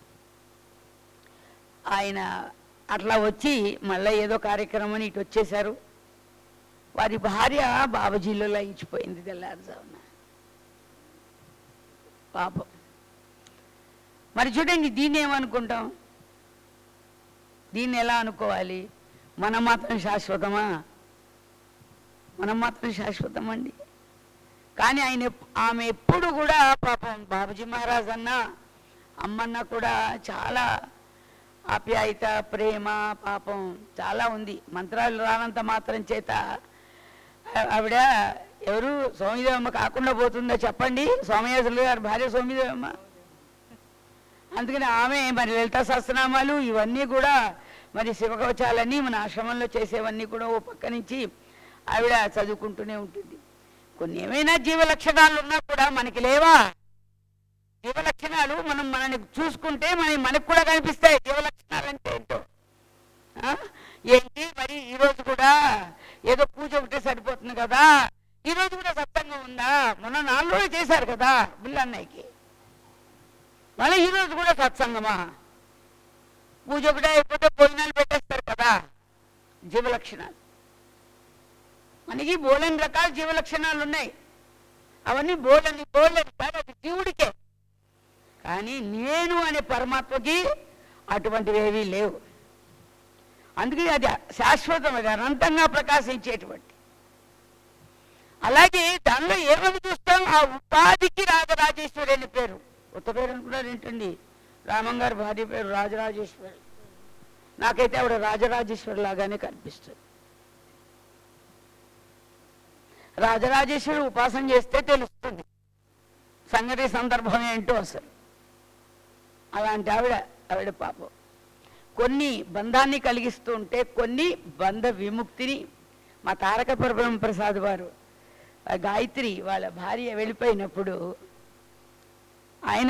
ఆయన అట్లా వచ్చి మళ్ళీ ఏదో కార్యక్రమం అని ఇటు వచ్చేశారు వారి భార్య బాబుజీలో లయించిపోయింది తెల్లారుజామున పాపం మరి చూడండి దీన్ని ఏమనుకుంటాం దీన్ని ఎలా అనుకోవాలి మనం మాత్రం శాశ్వతమా మనం మాత్రం శాశ్వతం అండి కానీ ఆయన ఎప్- ఆమె ఎప్పుడు కూడా పాపం బాబుజీ మహారాజ్ అన్న అమ్మన్న కూడా చాలా ఆప్యాయత ప్రేమ పాపం చాలా ఉంది మంత్రాలు రానంత మాత్రం చేత ఆ- ఆవిడ ఎవరు సోమిదేవమ్మ కాకుండా పోతుందో చెప్పండి సోమయాసులు గారి భార్య సోమిదేవమ్మ అందుకని ఆమె మరి లలిత సహస్రనామాలు ఇవన్నీ కూడా మరి శివకవచాలన్నీ మన ఆశ్రమంలో చేసేవన్నీ కూడా ఓ పక్క నుంచి ఆవిడ చదువుకుంటూనే ఉంటుంది కొన్ని ఏమైనా జీవ లక్షణాలు ఉన్నా కూడా మనకి లేవా జీవ లక్షణాలు మనం మనని చూసుకుంటే మన మనకు కూడా కనిపిస్తాయి జీవ లక్షణాలు అంటే ఏంటో ఆ? ఏంటి మరి ఈ రోజు కూడా ఏదో పూజ ఒకటే సరిపోతుంది కదా ఈ రోజు కూడా సత్సంగం ఉందా మొన్న నాలుగు రోజులు చేశారు కదా బిల్లన్నయ్యకి మళ్ళీ ఈ రోజు కూడా సత్సంగమా పూజ ఒకటే అయిపోతే భోజనాలు పెట్టేస్తారు కదా జీవ లక్షణాలు మనకి బోలని రకాల జీవ లక్షణాలు ఉన్నాయి అవన్నీ బోలని బోలని కాదు అది జీవుడికే కానీ నేను అనే పరమాత్మకి అటువంటివి ఏవీ లేవు అందుకే అది శాశ్వతం అది అనంతంగా ప్రకాశించేటువంటి అలాగే దానిలో ఏమని చూస్తాం ఆ ఉపాధికి రాజరాజేశ్వరి అనే పేరు కొత్త పేరు అనుకున్నారు ఏంటండి రామం గారి భార్య పేరు రాజరాజేశ్వరి నాకైతే ఆవిడ రాజరాజేశ్వరి లాగానే కనిపిస్తుంది రాజరాజేశ్వరి ఉపాసన చేస్తే తెలుస్తుంది సంగతి సందర్భం ఏంటో అసలు అలాంటి ఆవిడ ఆవిడ పాపం కొన్ని బంధాన్ని కలిగిస్తూ ఉంటే కొన్ని బంధ విముక్తిని మా తారక పరబ్రహ్మ ప్రసాద్ వారు ఆ గాయత్రి వాళ్ళ భార్య వెళ్ళిపోయినప్పుడు ఆయన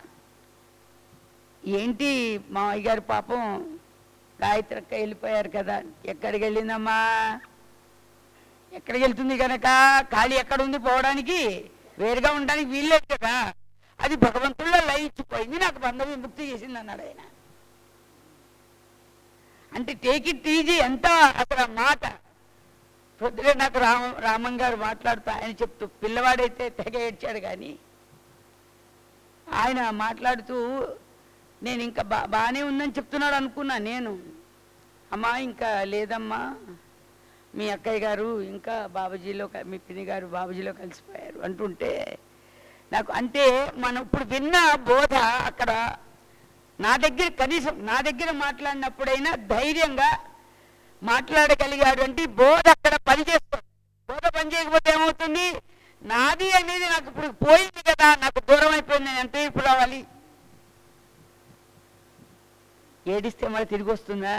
ఏంటి మావయ్య గారు పాపం గాయత్రి అక్క వెళ్ళిపోయారు కదా ఎక్కడికి వెళ్ళిందమ్మా ఎక్కడికి వెళ్తుంది కనుక ఖాళీ ఎక్కడ ఉంది పోవడానికి వేరుగా ఉండడానికి వీల్లేదు కదా అది భగవంతుల్లో లయించిపోయింది నాకు బంధ విముక్తి చేసింది అన్నాడు ఆయన అంటే టేక్ ఇట్ ఈజీ ఎంత అసలు ఆ మాట పొద్దునే నాకు రామ రామం గారు మాట్లాడుతూ ఆయన చెప్తూ పిల్లవాడైతే తెగ ఏడ్చాడు కానీ ఆయన మాట్లాడుతూ నేను ఇంకా బా బాగానే ఉందని చెప్తున్నాడు అనుకున్నా నేను అమ్మా ఇంకా లేదమ్మా మీ అక్కయ్య గారు ఇంకా బాబుజీలో క- మీ పిన్ని గారు బాబుజీలో కలిసిపోయారు అంటుంటే నాకు అంటే మనం ఇప్పుడు విన్న బోధ అక్కడ నా దగ్గర కనీసం నా దగ్గర మాట్లాడినప్పుడైనా ధైర్యంగా మాట్లాడగలిగాడు అంటే ఈ బోధ అక్కడ పనిచేస్తుంది బోధ పని చేయకపోతే ఏమవుతుంది నాది అనేది నాకు ఇప్పుడు పోయింది కదా నాకు దూరం అయిపోయింది నేను ఎంత ఇప్పుడు రావాలి ఏడిస్తే మళ్ళీ తిరిగి వస్తుందా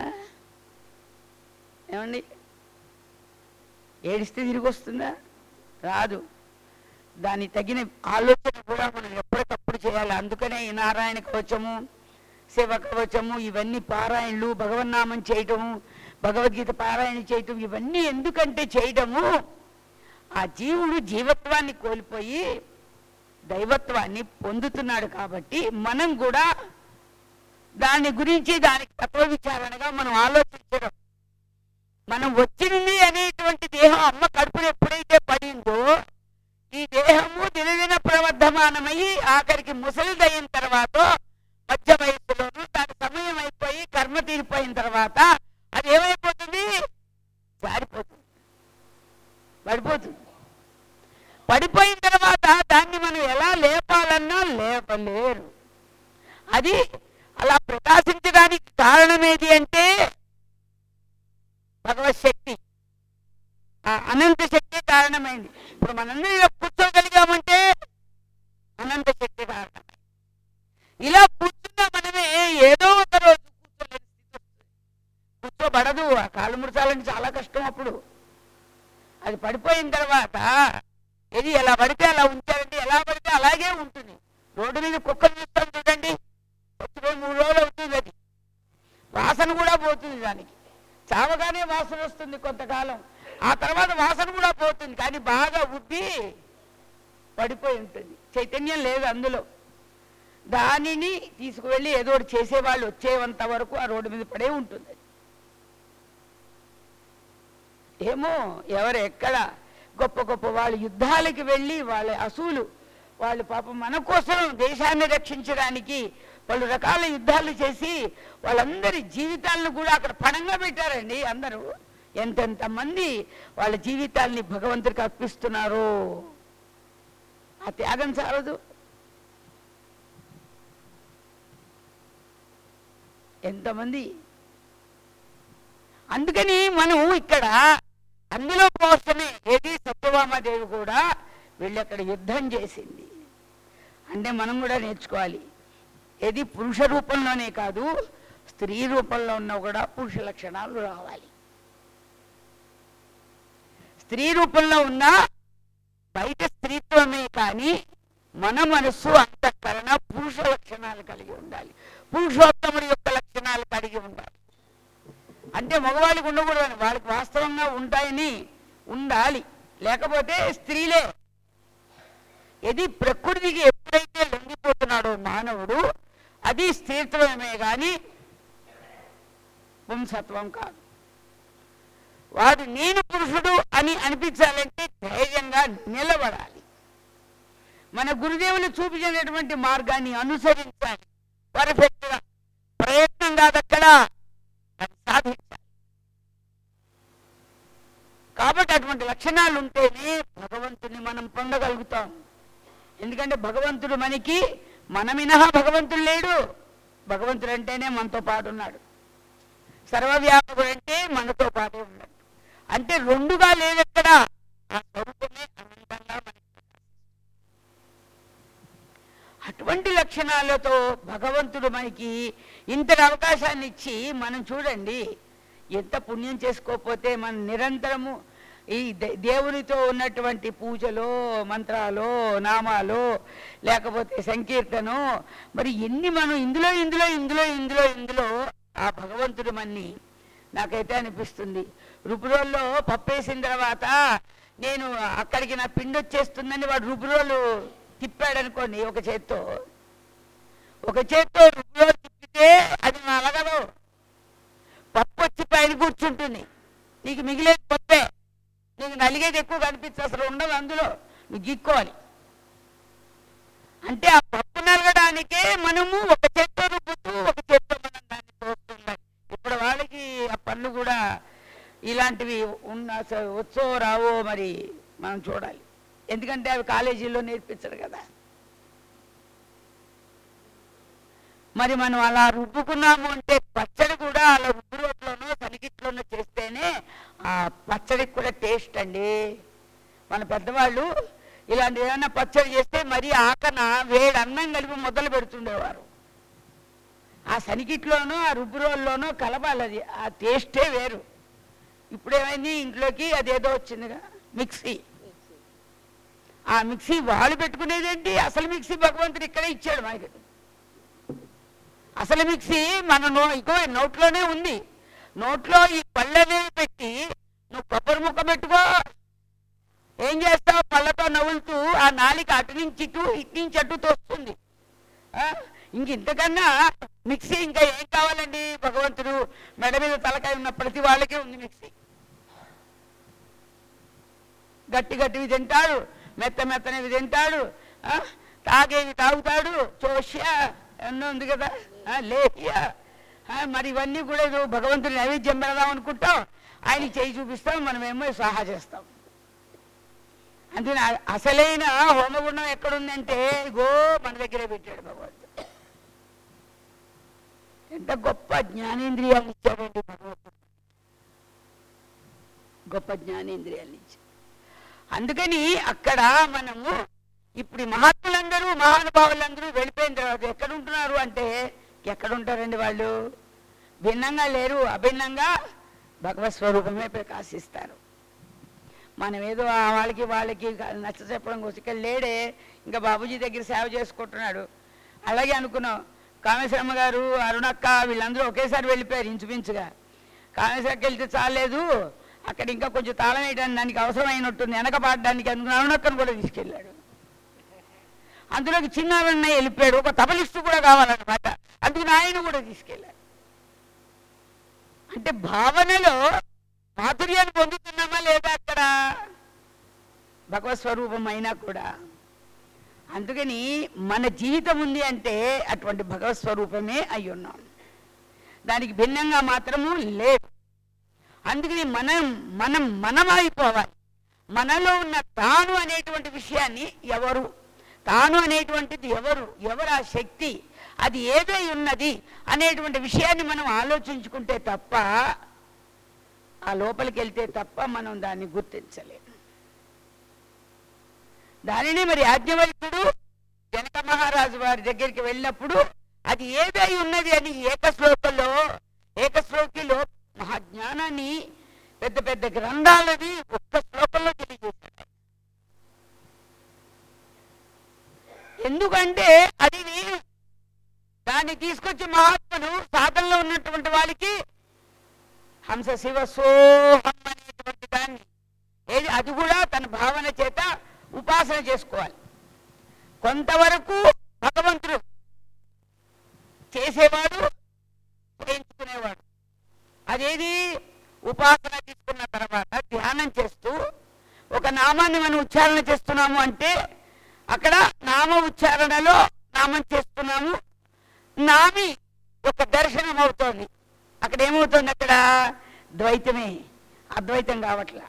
ఏమండి ఏడిస్తే తిరిగి వస్తుందా రాదు దాని తగిన ఆలోచన కూడా మనం ఎప్పటికప్పుడు చేయాలి అందుకనే ఈ నారాయణ కవచము శివ కవచము ఇవన్నీ పారాయణలు భగవన్నామం చేయటము భగవద్గీత పారాయణ చేయటం ఇవన్నీ ఎందుకంటే చేయటము ఆ జీవుడు జీవత్వాన్ని కోల్పోయి దైవత్వాన్ని పొందుతున్నాడు కాబట్టి మనం కూడా దాని గురించి దానికి తత్వ విచారణగా మనం ఆలోచించడం మనం వచ్చింది అనేటువంటి దేహం అమ్మ కడుపున ఎప్పుడైతే పడిందో ఈ దేహము దినదిన ప్రవర్ధమానమయ్యి ఆఖరికి ముసలిదైన తర్వాత మధ్య వయస్సులోను దాని సమయం అయిపోయి కర్మ తీరిపోయిన తర్వాత అది ఏమైపోతుంది జారిపోతుంది పడిపోతుంది పడిపోయిన తర్వాత దాన్ని మనం ఎలా లేపాలన్నా లేపలేరు అది అలా ప్రకాశించడానికి కారణం ఏది అంటే భగవత్ శక్తి ఆ అనంత శక్తి కారణమైంది ఇప్పుడు మనందరం ఇలా కూర్చోగలిగామంటే అనంత శక్తి కారణమైంది ఇలా కూర్చున్నా మనమే ఏదో ఒక రోజు కూర్చోలేని స్థితి వస్తుంది కూర్చోబడదు ఆ కాళ్ళు ముడచాలంటే చాలా కష్టం అప్పుడు అది పడిపోయిన తర్వాత ఇది ఎలా పడితే అలా ఉంచారంటే ఎలా పడితే అలాగే ఉంటుంది రోడ్డు మీద కుక్కలు చూస్తాం చూడండి వచ్చి రోజు మూడు రోజులు అవుతుంది అది వాసన కూడా పోతుంది దానికి చావగానే వాసన వస్తుంది కొంతకాలం ఆ తర్వాత వాసన కూడా పోతుంది కానీ బాగా ఉబ్బి పడిపోయి ఉంటుంది చైతన్యం లేదు అందులో దానిని తీసుకువెళ్ళి ఏదో ఒకటి చేసేవాళ్ళు వచ్చేంత వరకు ఆ రోడ్డు మీద పడే ఉంటుంది ఏమో ఎవరు ఎక్కడ గొప్ప గొప్ప వాళ్ళు యుద్ధాలకి వెళ్ళి వాళ్ళ అసూలు వాళ్ళు పాపం మన కోసం దేశాన్ని రక్షించడానికి పలు రకాల యుద్ధాలు చేసి వాళ్ళందరి జీవితాలను కూడా అక్కడ పణంగా పెట్టారండి అందరూ ఎంతెంత మంది వాళ్ళ జీవితాల్ని భగవంతుడికి అర్పిస్తున్నారు ఆ త్యాగం చాలదు ఎంతమంది అందుకని మనం ఇక్కడ అందులో కోసమే ఏది సత్యభామాదేవి కూడా వీళ్ళు అక్కడ యుద్ధం చేసింది అంటే మనం కూడా నేర్చుకోవాలి ఏది పురుష రూపంలోనే కాదు స్త్రీ రూపంలో ఉన్న కూడా పురుష లక్షణాలు రావాలి స్త్రీ రూపంలో ఉన్న బయట స్త్రీత్వమే కానీ మన మనస్సు అంతఃకరణ పురుష లక్షణాలు కలిగి ఉండాలి పురుషోత్తముడి యొక్క లక్షణాలు కలిగి ఉండాలి అంటే మగవాళ్ళకి ఉండకూడదని వాళ్ళకి వాస్తవంగా ఉంటాయని ఉండాలి లేకపోతే స్త్రీలే ఇది ప్రకృతికి ఎప్పుడైతే లొంగిపోతున్నాడో మానవుడు అది స్త్రీత్వమే కానీ పుంసత్వం కాదు వాడు నేను పురుషుడు అని అనిపించాలంటే ధైర్యంగా నిలబడాలి మన గురుదేవులు చూపించినటువంటి మార్గాన్ని అనుసరించాలి పర్ఫెక్ట్గా ప్రయత్నం కాదక్కడ అది సాధించాలి కాబట్టి అటువంటి లక్షణాలు ఉంటేనే భగవంతుని మనం పొందగలుగుతాం ఎందుకంటే భగవంతుడు మనకి మన మినహా భగవంతుడు లేడు భగవంతుడు అంటేనే మనతో పాటు ఉన్నాడు సర్వవ్యాపకుడు అంటే మనతో పాటే ఉన్నాడు అంటే రెండుగా లేదెక్కడ ఆ స్వరూపమే అనంతంగా మనకి అటువంటి లక్షణాలతో భగవంతుడు మనకి ఇంతటి అవకాశాన్ని ఇచ్చి మనం చూడండి ఎంత పుణ్యం చేసుకోకపోతే మనం నిరంతరము ఈ దే- దేవునితో ఉన్నటువంటి పూజలో మంత్రాలు నామాలు లేకపోతే సంకీర్తనో మరి ఎన్ని మనం ఇందులో ఇందులో ఇందులో ఇందులో ఇందులో ఆ భగవంతుడు మన్ని నాకైతే అనిపిస్తుంది రుపురోల్లో పప్పేసిన తర్వాత నేను అక్కడికి నా పిండి వచ్చేస్తుందని వాడు రుపురోలు తిప్పాడు అనుకోండి ఒక చేత్తో ఒక చేత్తో రుపురోలు తిప్పితే అది నలగదు పప్పు వచ్చి పైన కూర్చుంటుంది నీకు మిగిలేది పప్పే నీకు నలిగేది ఎక్కువ కనిపిస్తుంది అసలు ఉండదు అందులో నువ్వు గీక్కోవాలి అంటే ఆ పప్పు నలగడానికే మనము ఒక చేత్తో రుబ్బుతూ ఒక చేత్తో మనం దాన్ని తోస్తుండాలి ఇప్పుడు వాళ్ళకి ఆ పనులు కూడా ఇలాంటివి ఉన్న స- వచ్చో రావో మరి మనం చూడాలి ఎందుకంటే అవి కాలేజీల్లో నేర్పించరు కదా మరి మనం అలా రుబ్బుకున్నాము అంటే పచ్చడి కూడా అలా రుబ్బు రోట్లోనో సనిగిట్లోనో చేస్తేనే ఆ పచ్చడికి కూడా టేస్ట్ అండి మన పెద్దవాళ్ళు ఇలాంటి ఏమైనా పచ్చడి చేస్తే మరీ ఆకన వేడి అన్నం కలిపి మొదలు పెడుతుండేవారు ఆ సనికిట్లోనూ ఆ రుబ్బు రోల్లోనూ కలపాలి అది ఆ టేస్టే వేరు ఇప్పుడు ఏమైంది ఇంట్లోకి అదేదో వచ్చిందిగా మిక్సీ ఆ మిక్సీ వాళ్ళు పెట్టుకునేదేంటి అసలు మిక్సీ భగవంతుడు ఇక్కడే ఇచ్చాడు మనకి అసలు మిక్సీ మన నో ఇగో నోట్లోనే ఉంది నోట్లో ఈ పళ్ళనేవి పెట్టి నువ్వు కొబ్బరి ముక్క పెట్టుకో ఏం చేస్తావు పళ్ళతో నవ్వులుతూ ఆ నాలిక అటు నుంచి ఇటు ఇటు నుంచి అటు తోస్తుంది ఆ? ఇంక ఇంతకన్నా మిక్సీ ఇంకా ఏం కావాలండి భగవంతుడు మెడ మీద తలకాయ ఉన్న ప్రతి వాళ్ళకే ఉంది మిక్సీ గట్టి గట్టివి తింటాడు మెత్త మెత్తనివి తింటాడు ఆ, తాగేవి తాగుతాడు చోష్య ఎన్నో ఉంది కదా ఆ, లేహ్య ఆ, మరి ఇవన్నీ కూడా ఏదో భగవంతుని నైవేద్యం పెడదాం అనుకుంటాం ఆయన చేయి చూపిస్తాం మనమేమో సహా చేస్తాం అందుకని అ- అసలైన హోమగుండం ఎక్కడుందంటే ఇగో మన దగ్గరే పెట్టాడు భగవంతుడు ఎంత గొప్ప జ్ఞానేంద్రియాలు ఇచ్చాడండి భగవంతుడు గొప్ప జ్ఞానేంద్రియాలు ఇచ్చాడు అందుకని అక్కడ మనము ఇప్పుడు ఈ మహాత్ములందరూ మహానుభావులందరూ వెళ్ళిపోయిన తర్వాత ఎక్కడ ఉంటున్నారు అంటే ఎక్కడ ఉంటారండి వాళ్ళు భిన్నంగా లేరు అభిన్నంగా భగవత్ స్వరూపమే ప్రకాశిస్తారు మనం ఏదో ఆ వాళ్ళకి వాళ్ళకి నచ్చ చెప్పడం కోసం ఇక్కడ లేడే ఇంకా బాబూజీ దగ్గర సేవ చేసుకుంటున్నాడు అలాగే అనుకున్నాం కామేశ్వరమ్మ గారు అరుణక్క వీళ్ళందరూ ఒకేసారి వెళ్ళిపోయారు ఇంచుమించుగా కామేశ్వరకి వెళ్తే చాలేదు అక్కడ ఇంకా కొంచెం తాళం వేయడానికి దానికి అవసరమైనట్టుంది వెనక పాడడానికి అందుకు అరుణక్కను కూడా తీసుకెళ్ళాడు అందులోకి చిన్న అరుణయ్య వెళ్ళిపోయాడు ఒక తబలిస్టు కూడా కావాలన్నమాట అందుకు ఆయన కూడా తీసుకెళ్ళాడు అంటే భావనలో మాధుర్యాన్ని పొందుతున్నామా లేదా అక్కడ భగవత్ స్వరూపం అయినా కూడా అందుకని మన జీవితం ఉంది అంటే అటువంటి భగవత్ స్వరూపమే అయి ఉన్నాం దానికి భిన్నంగా మాత్రము లేదు అందుకని మనం మనం మనమైపోవాలి మనలో ఉన్న తాను అనేటువంటి విషయాన్ని ఎవరు తాను అనేటువంటిది ఎవరు ఎవరు ఆ శక్తి అది ఏదై ఉన్నది అనేటువంటి విషయాన్ని మనం ఆలోచించుకుంటే తప్ప ఆ లోపలికి వెళ్తే తప్ప మనం దాన్ని గుర్తించలేము దానిని మరి యాజ్ఞవల్కుడు జనక మహారాజు వారి దగ్గరికి వెళ్ళినప్పుడు అది ఏదై ఉన్నది అని ఏకశ్లోకంలో ఏకశ్లోకిలో మహాజ్ఞానాన్ని పెద్ద పెద్ద గ్రంథాలని ఒక్క శ్లోకంలో తెలియజేశాడు ఎందుకంటే అది నేను దాన్ని తీసుకొచ్చి మహాత్ములు సాధనలో ఉన్నటువంటి వాళ్ళకి హంస శివ సోహం అనేటువంటి దాన్ని ఏది అది కూడా తన భావన చేత ఉపాసన చేసుకోవాలి కొంతవరకు భగవంతుడు చేసేవాడు చేయించుకునేవాడు అదేది ఉపాసన తీసుకున్న తర్వాత ధ్యానం చేస్తూ ఒక నామాన్ని మనం ఉచ్చారణ చేస్తున్నాము అంటే అక్కడ నామ ఉచ్చారణలో నామం చేస్తున్నాము నామి ఒక దర్శనం అవుతోంది అక్కడ ఏమవుతుంది అక్కడ ద్వైతమే అద్వైతం కావట్లా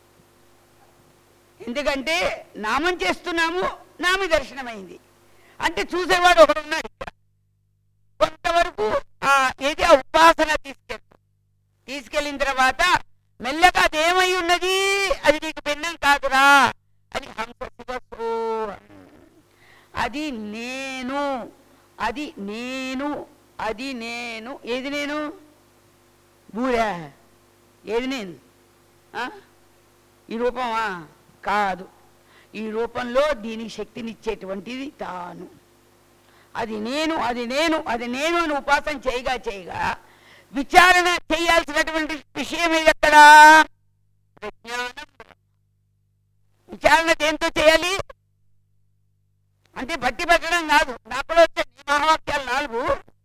ఎందుకంటే నామం చేస్తున్నాము నామి దర్శనమైంది అంటే చూసేవాడు ఒకడు ఉన్నాడు ఇక్కడ కొంతవరకు ఆ ఏది ఆ ఉపాసన తీసుకెళ్తాం తీసుకెళ్ళిన తర్వాత మెల్లగా అదేమై ఉన్నది అది నీకు భిన్నం కాదురా అని హంస శివస్సు అది నేను అది నేను అది నేను ఏది నేను బూరా ఏది నేను ఆ? ఈ రూపమా కాదు ఈ రూపంలో దీని శక్తినిచ్చేటువంటిది తాను అది నేను అది నేను అది నేను అని ఉపాసన చేయగా చేయగా విచారణ చేయాల్సినటువంటి విషయం ఏది ఎక్కడ విజ్ఞానం విచారణ దేంతో చేయాలి అంటే బట్టి పెట్టడం కాదు నాకు వచ్చే నీ మహావాక్యాలు నాలుగు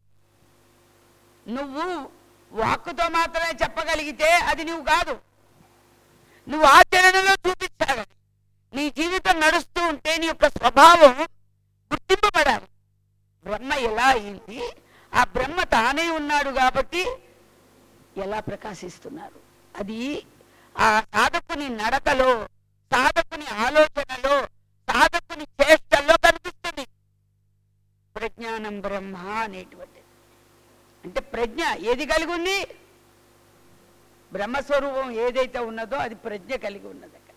నువ్వు వాక్కుతో మాత్రమే చెప్పగలిగితే అది నువ్వు కాదు నువ్వు ఆచరణలో చూపించాలి నీ జీవితం నడుస్తూ ఉంటే నీ యొక్క స్వభావం గుర్తింపబడాలి బ్రహ్మ ఎలా అయింది ఆ బ్రహ్మ తానే ఉన్నాడు కాబట్టి ఎలా ప్రకాశిస్తున్నారు అది ఆ సాధకుని నడకలో సాధకుని ఆలోచనలో సాధకుని చేష్టల్లో కనిపిస్తుంది ప్రజ్ఞానం బ్రహ్మ అనేటువంటిది అంటే ప్రజ్ఞ ఏది కలిగి ఉంది బ్రహ్మస్వరూపం ఏదైతే ఉన్నదో అది ప్రజ్ఞ కలిగి ఉన్నది అక్కడ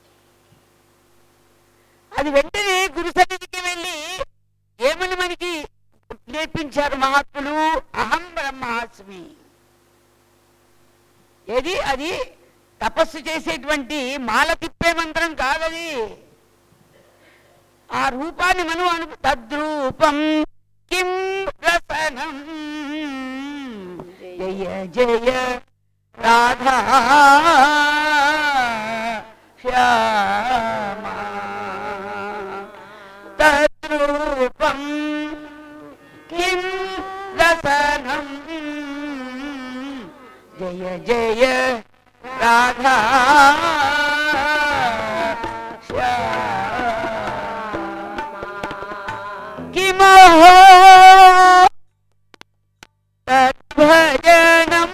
అది వెంటనే గురు సన్నిధికి వెళ్ళి ఏమని మనకి నేర్పించారు మహాత్ములు అహం బ్రహ్మాస్మి ఏది అది తపస్సు చేసేటువంటి మాల తిప్పే మంత్రం కాదది ఆ రూపాన్ని మనం అను తద్రూపం కిం రసనం జయ జయ రాధా శ్యామా తద్రూపం కిం రసనం జయ జయ రాధా మహో తద్భజనం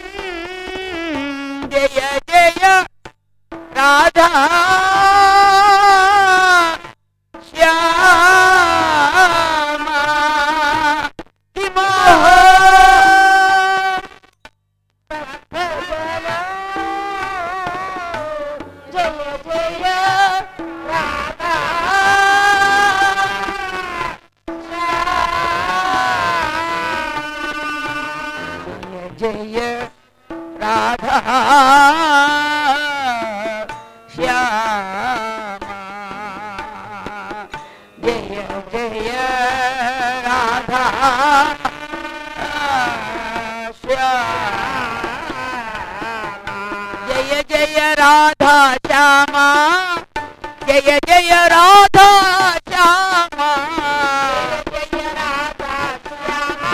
జయ జయ రాధా శ్యామా మహో జయ జయ రాధా జయ జయ రాధా శ్యామా జయ జయ రాధా శ్యామా జయ జయ రాధా శ్యామా జయ జయ రాధా శ్యామా జయ రాధా శ్యామా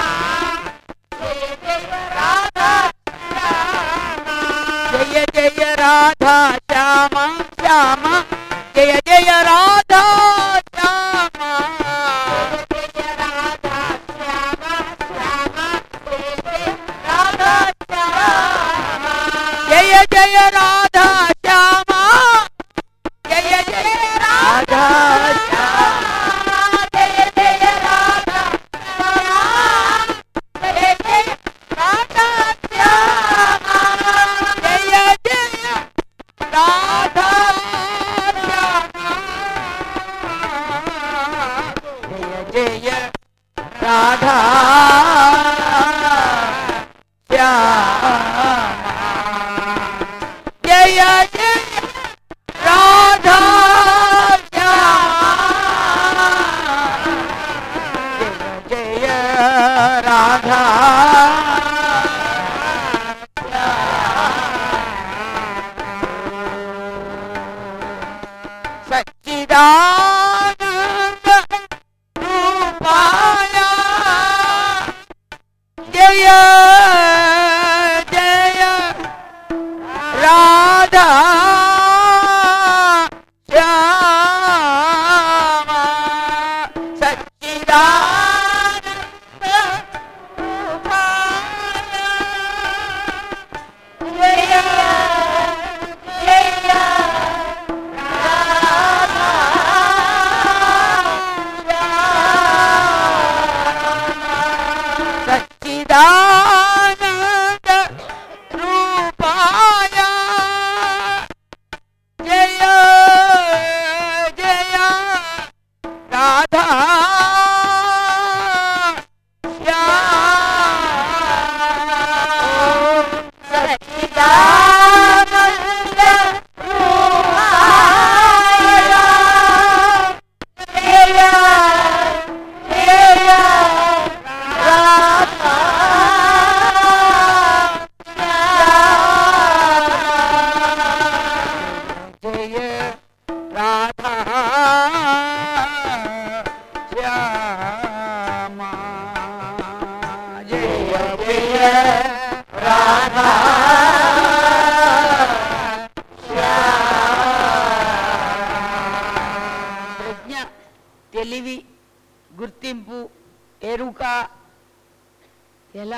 జయ జయ రాధా శ్యామ శ్యామ జయ జయ రాధా శ్యామ జయ జయ రాధా శ్యామ జయ జయ రాధా శ్యామ జయ జయ రాధా జయ జయ రాధా శ్యామ జయ జయ రాధా శ్యామ జయ జయ రాధా శ్యామ జయ జయ రాధా శ్యామ జయ జయ రాధా సచ్చిదానంద రూపాయ జయ జయ రాధా శ్యామ సచ్చిదానంద రూపాయ జయ జయ సచ్చిదానంద రూపాయ జయ జయ రాధా సచ్చిదానంద రూపాయ జయ జయ రాధా జయ రాధా శ్యామా జయ జయ రాధా ప్రజ్ఞ తెలివి గుర్తింపు ఎరుక ఎలా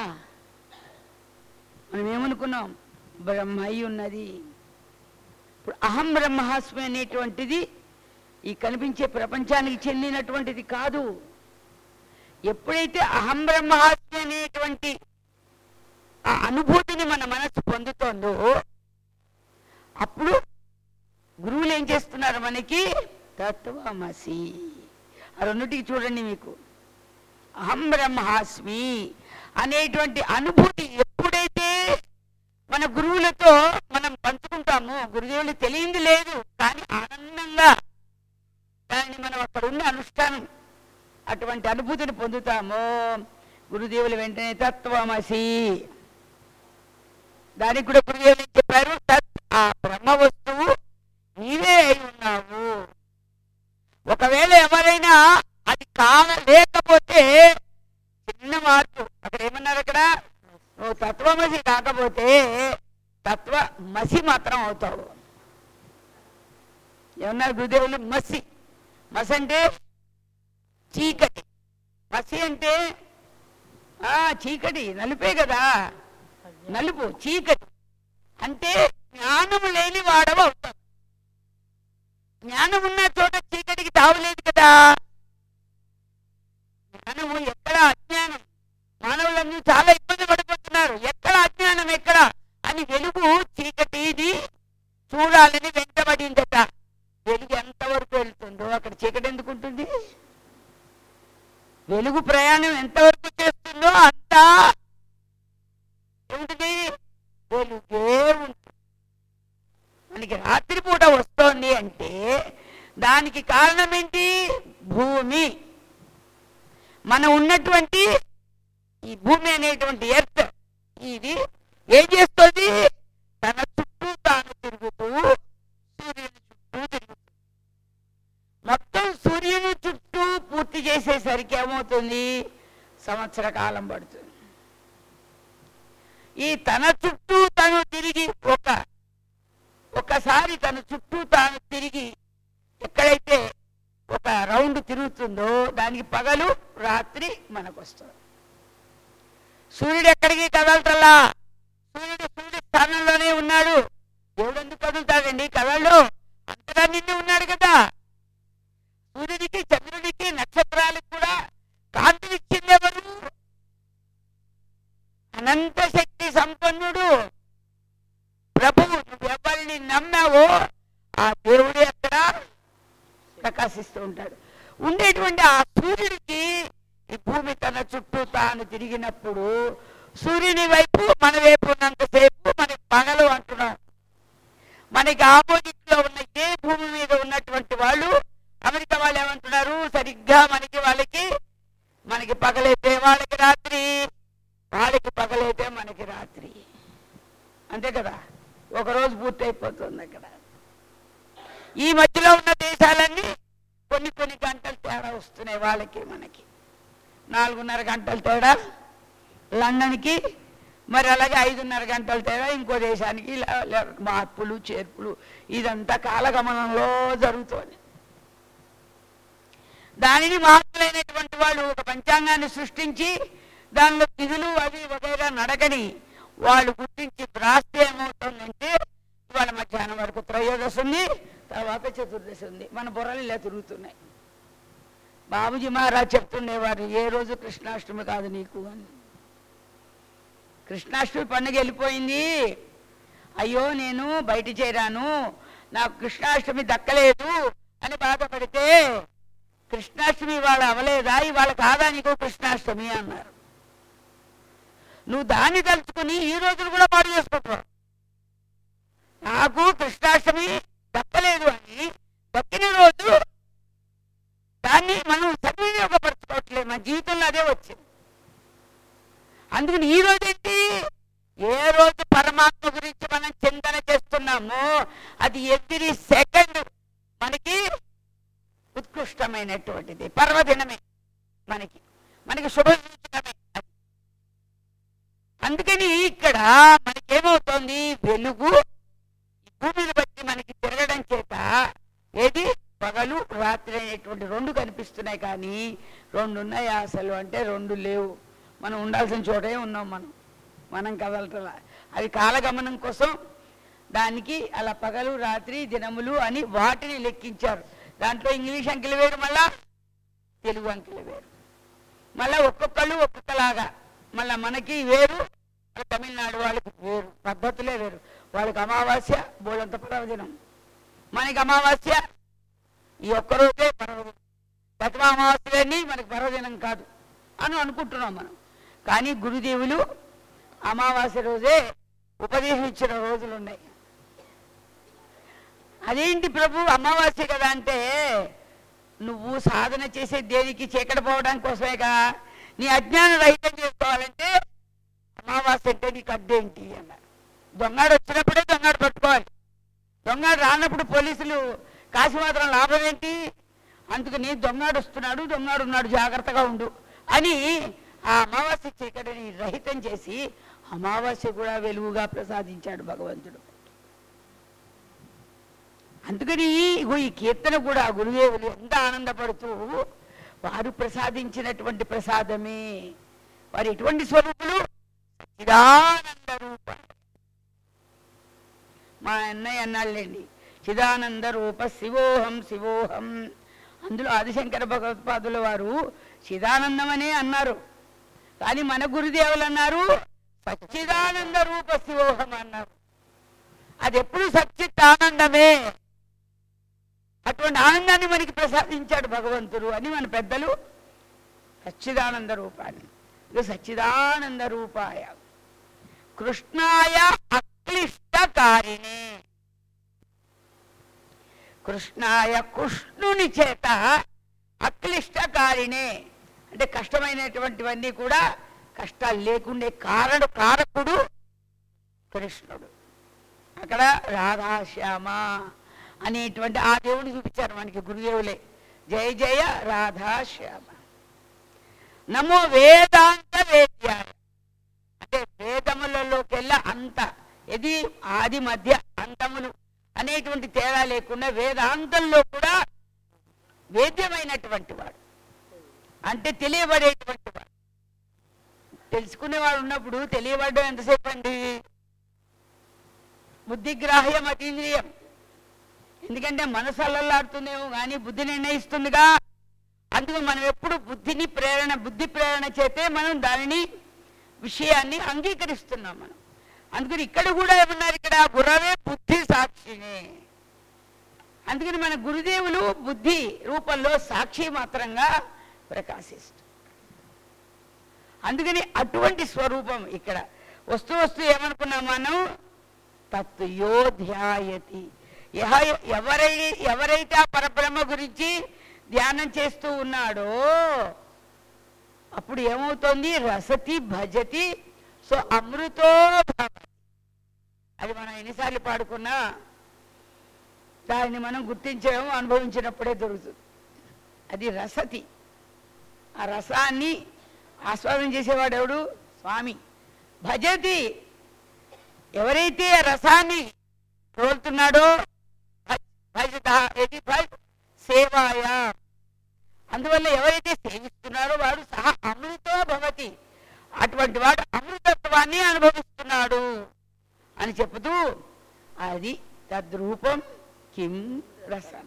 మనం ఏమనుకున్నాం బ్రహ్మ అయి ఉన్నది ఇప్పుడు అహం బ్రహ్మాస్మి అనేటువంటిది ఈ కనిపించే ప్రపంచానికి చెందినటువంటిది కాదు ఎప్పుడైతే అహం బ్రహ్మాస్మి అనేటువంటి ఆ అనుభూతిని మన మనసు పొందుతోందో అప్పుడు గురువులు ఏం చేస్తున్నారు మనకి తత్వమసి ఆ రెండుటికి చూడండి మీకు అహం బ్రహ్మాస్మి అనేటువంటి అనుభూతి ఎప్పుడైతే మన గురువులతో మనం పంచుకుంటామో గురుదేవులు తెలియంది లేదు కానీ ఆనందంగా దాన్ని మనం అక్కడ ఉన్న అనుష్ఠానం అటువంటి అనుభూతిని పొందుతామో గురుదేవులు వెంటనే తత్వమసి దానికి కూడా గురుదేవులు ఏం చెప్పారు తత్ ఆ బ్రహ్మ వస్తువు నీవే అయి ఉన్నావు ఒకవేళ ఎవరైనా అది కాన లేకపోతే చిన్న మార్పు అక్కడ ఏమన్నారు అక్కడ నువ్వు తత్వమసి కాకపోతే తత్వ మసి మాత్రం అవుతావు ఏమన్నారు గురుదేవులు మసి మసి అంటే చీకటి మసి అంటే ఆ చీకటి నలుపే కదా నలుపు చీకటి అంటే జ్ఞానము లేని వాడవ అవుతాం జ్ఞానం ఉన్న చోట చీకటికి తావలేదు కదా జ్ఞానము ఎక్కడ అజ్ఞానం మానవులన్నీ చాలా ఇబ్బంది పడిపోతున్నారు ఎక్కడ అజ్ఞానం ఎక్కడ అని వెలుగు చీకటిని చూడాలని వెంటబడిందట వెలుగు ఎంతవరకు వెళ్తుందో అక్కడ చీకటి ఎందుకు ఉంటుంది వెలుగు ప్రయాణం ఎంతవరకు చేస్తుందో అంతా ఏముంటుంది వెలుగే ఉంటుంది మనకి రాత్రిపూట వస్తోంది అంటే దానికి కారణం ఏంటి భూమి మనం ఉన్నటువంటి ఈ భూమి అనేటువంటి ఎర్త్ ఇది ఏం చేస్తుంది తన చుట్టూ తాను తిరుగుతూ సూర్యుని చుట్టూ తిరుగుతుంది మొత్తం సూర్యుని చుట్టూ పూర్తి చేసేసరికి ఏమవుతుంది సంవత్సర కాలం పడుతుంది ఈ తన చుట్టూ తను తిరిగి ఒక ఒకసారి తన చుట్టూ తాను తిరిగి ఎక్కడైతే ఒక రౌండ్ తిరుగుతుందో దానికి పగలు రాత్రి మనకు వస్తుంది సూర్యుడు ఎక్కడికి కదలటల్లా సూర్యుడు సూర్యుడి స్థానంలోనే ఉన్నాడు దేవుడు ఎందుకు కదులుతాడండి కదలడు అంతగా నిండి ఉన్నాడు కదా సూర్యుడికి చంద్రుడికి నక్షత్రాలకు కూడా కాంతినిచ్చింది ఎవరు అనంత శక్తి సంపన్నుడు ప్రభువు నువ్వు ఎవరిని నమ్మావో ఆ దేవుడే అక్కడ ప్రకాశిస్తూ ఉంటాడు ఉండేటువంటి ఆ సూర్యుడికి ఈ భూమి తన చుట్టూ తాను తిరిగినప్పుడు సూర్యుని వైపు మన వైపు ఉన్నంతసేపు మనకి పగలు అంటున్నాం మనకి ఆపోజిట్ లో ఉన్న ఏ భూమి మీద ఉన్నటువంటి వాళ్ళు అమెరికా వాళ్ళు ఏమంటున్నారు సరిగ్గా మనకి వాళ్ళకి మనకి పగలైతే వాళ్ళకి రాత్రి వాళ్ళకి పగలైతే మనకి రాత్రి అంతే కదా ఒక రోజు పూర్తి అయిపోతుంది అక్కడ ఈ మధ్యలో ఉన్న దేశాలన్నీ కొన్ని కొన్ని గంటలు తేడా వస్తున్నాయి వాళ్ళకి మనకి నాలుగున్నర గంటల తేడా లండన్కి మరి అలాగే ఐదున్నర గంటల తేడా ఇంకో దేశానికి ఇలా ఇలా మార్పులు చేర్పులు ఇదంతా కాలగమనంలో జరుగుతోంది దానిని మహాత్ములైనటువంటి వాళ్ళు ఒక పంచాంగాన్ని సృష్టించి దానిలో తిథులు అవి వగైరా నడకని వాళ్ళు గుర్తించి వ్రాస్తే ఏమవుతుందంటే ఇవాళ మధ్యాహ్నం వరకు త్రయోదశి ఉంది తర్వాత చతుర్దశి ఉంది మన బుర్రలు ఇలా తిరుగుతున్నాయి బాబుజీ మహారాజ్ చెప్తుండేవారు ఏ రోజు కృష్ణాష్టమి కాదు నీకు అని కృష్ణాష్టమి పండుగ వెళ్ళిపోయింది అయ్యో నేను బయట చేరాను నాకు కృష్ణాష్టమి దక్కలేదు అని బాధపడితే కృష్ణాష్టమి ఇవాళ అవలేదా ఇవాళ కాదా నీకు కృష్ణాష్టమి అన్నారు నువ్వు దాన్ని తలుచుకుని ఈ రోజును కూడా పాడు చేసుకుంటున్నావు నాకు కృష్ణాష్టమి దక్కలేదు అని దక్కిన రోజు దాన్ని మనం సద్వినియోగపరచుకోవట్లేదు మన జీవితంలో అదే వచ్చింది అందుకని ఈ రోజు ఏంటి ఏ రోజు పరమాత్మ గురించి మనం చింతన చేస్తున్నామో అది ఎవ్రీ సెకండ్ మనకి ఉత్కృష్టమైనటువంటిది పర్వదినమే మనకి మనకి శుభ సూచకమే అది. అందుకని ఇక్కడ మనకేమవుతోంది వెలుగు ఈ భూమిని బట్టి మనకి తిరగడం చేత ఏది పగలు రాత్రి అనేటువంటి రెండు కనిపిస్తున్నాయి కానీ రెండు ఉన్నాయి అసలు అంటే రెండు లేవు మనం ఉండాల్సిన చోటే ఉన్నాం మనం మనం కదలటలా అది కాలగమనం కోసం దానికి అలా పగలు రాత్రి దినములు అని వాటిని లెక్కించారు దాంట్లో ఇంగ్లీష్ అంకెలు వేరు మళ్ళా తెలుగు అంకెలు వేరు మళ్ళా ఒక్కొక్కళ్ళు ఒక్కొక్కలాగా మళ్ళా మనకి వేరు మన తమిళనాడు వాళ్ళకి వేరు పద్ధతులే వేరు వాళ్ళకి అమావాస్య బోడంత పర్వదినం మనకి అమావాస్య ఈ ఒక్కరోజే పర్వదినం ప్రతిమ అమావాస్యలన్నీ మనకి పర్వదినం కాదు అని అనుకుంటున్నాం మనం కానీ గురుదేవులు అమావాస్య రోజే ఉపదేశం ఇచ్చిన రోజులు ఉన్నాయి అదేంటి ప్రభు అమావాస్య కదా అంటే నువ్వు సాధన చేసే దేనికి చీకటి పోవడానికి కోసమేగా నీ అజ్ఞానం రహితం చేసుకోవాలంటే అమావాస్య అంటే నీకు అడ్డేంటి అన్నారు దొంగాడు వచ్చినప్పుడే దొంగాడు పట్టుకోవాలి దొంగాడు రానప్పుడు పోలీసులు కాసి మాత్రం లాభం ఏంటి అందుకని దొంగాడు వస్తున్నాడు దొంగాడు ఉన్నాడు జాగ్రత్తగా ఉండు అని ఆ అమావాస్య చీకటిని రహితం చేసి అమావాస్య కూడా వెలుగుగా ప్రసాదించాడు భగవంతుడు అందుకని ఇగో ఈ కీర్తన కూడా గురుదేవులు ఎంత ఆనందపడుతూ వారు ప్రసాదించినటువంటి ప్రసాదమే వారు ఎటువంటి స్వరూపులు చిదానంద రూప మా అన్నయ్య అన్నాళ్ళండి చిదానంద రూప శివోహం శివోహం అందులో ఆదిశంకర భగవత్పాదుల వారు చిదానందమనే అన్నారు కానీ మన గురుదేవులు అన్నారు సచ్చిదానంద రూప శివోహం అన్నారు అది ఎప్పుడు సచ్చిత్ ఆనందమే అటువంటి ఆనందాన్ని మనకి ప్రసాదించాడు భగవంతుడు అని మన పెద్దలు సచ్చిదానంద రూపాన్ని ఇది సచ్చిదానంద రూపాయ కృష్ణాయ అక్లిష్టకారిణే కృష్ణాయ కృష్ణుని చేత అక్లిష్టకారిణే అంటే కష్టమైనటువంటివన్నీ కూడా కష్టాలు లేకుండే కారడు కారకుడు కృష్ణుడు అక్కడ రాధాశ్యామ అనేటువంటి ఆ దేవుడిని చూపించారు మనకి గురుదేవులే జయ జయ రాధాశ్యామ నమో వేదాంత వేద్యాయ అంటే వేదములలోకెల్లా అంత ఇది ఆది మధ్య అంతములు అనేటువంటి తేడా లేకుండా వేదాంతంలో కూడా వేద్యమైనటువంటి వాడు అంటే తెలియబడేటువంటి వాడు తెలుసుకునేవాడు ఉన్నప్పుడు తెలియబడడం ఎంతసేపు అండి బుద్ధిగ్రాహ్యం అతీంద్రియం ఎందుకంటే మనసు అల్లల్లాడుతుందేమో కానీ బుద్ధి నిర్ణయిస్తుందిగా అందుకు మనం ఎప్పుడు బుద్ధిని ప్రేరణ బుద్ధి ప్రేరణ చేతే మనం దానిని విషయాన్ని అంగీకరిస్తున్నాం మనం అందుకని ఇక్కడ కూడా ఏమన్నారు ఇక్కడ గురవే బుద్ధి సాక్షిని అందుకని మన గురుదేవులు బుద్ధి రూపంలో సాక్షి మాత్రంగా ప్రకాశిస్తుంది అందుకని అటువంటి స్వరూపం ఇక్కడ వస్తూ వస్తూ ఏమనుకున్నాం మనం తత్యో ధ్యాయతి యహ- ఎవరై ఎవరైతే ఆ పరబ్రహ్మ గురించి ధ్యానం చేస్తూ ఉన్నాడో అప్పుడు ఏమవుతోంది రసతి భజతి సో అమృతో భవతి అది మనం ఎన్నిసార్లు పాడుకున్నా దాన్ని మనం గుర్తించడం అనుభవించినప్పుడే దొరుకుతుంది అది రసతి ఆ రసాన్ని ఆస్వాదన చేసేవాడు ఎవడు స్వామి భజతి ఎవరైతే ఆ రసాన్ని తోలుతున్నాడో భజ్- భజత ఏది భజ్ సేవాయ అందువల్ల ఎవరైతే సేవిస్తున్నారో వాడు సహా అమృతో భవతి అటువంటి వాడు అమృతత్వాన్ని అనుభవిస్తున్నాడు అని చెబుతూ అది తద్రూపం కిం రసన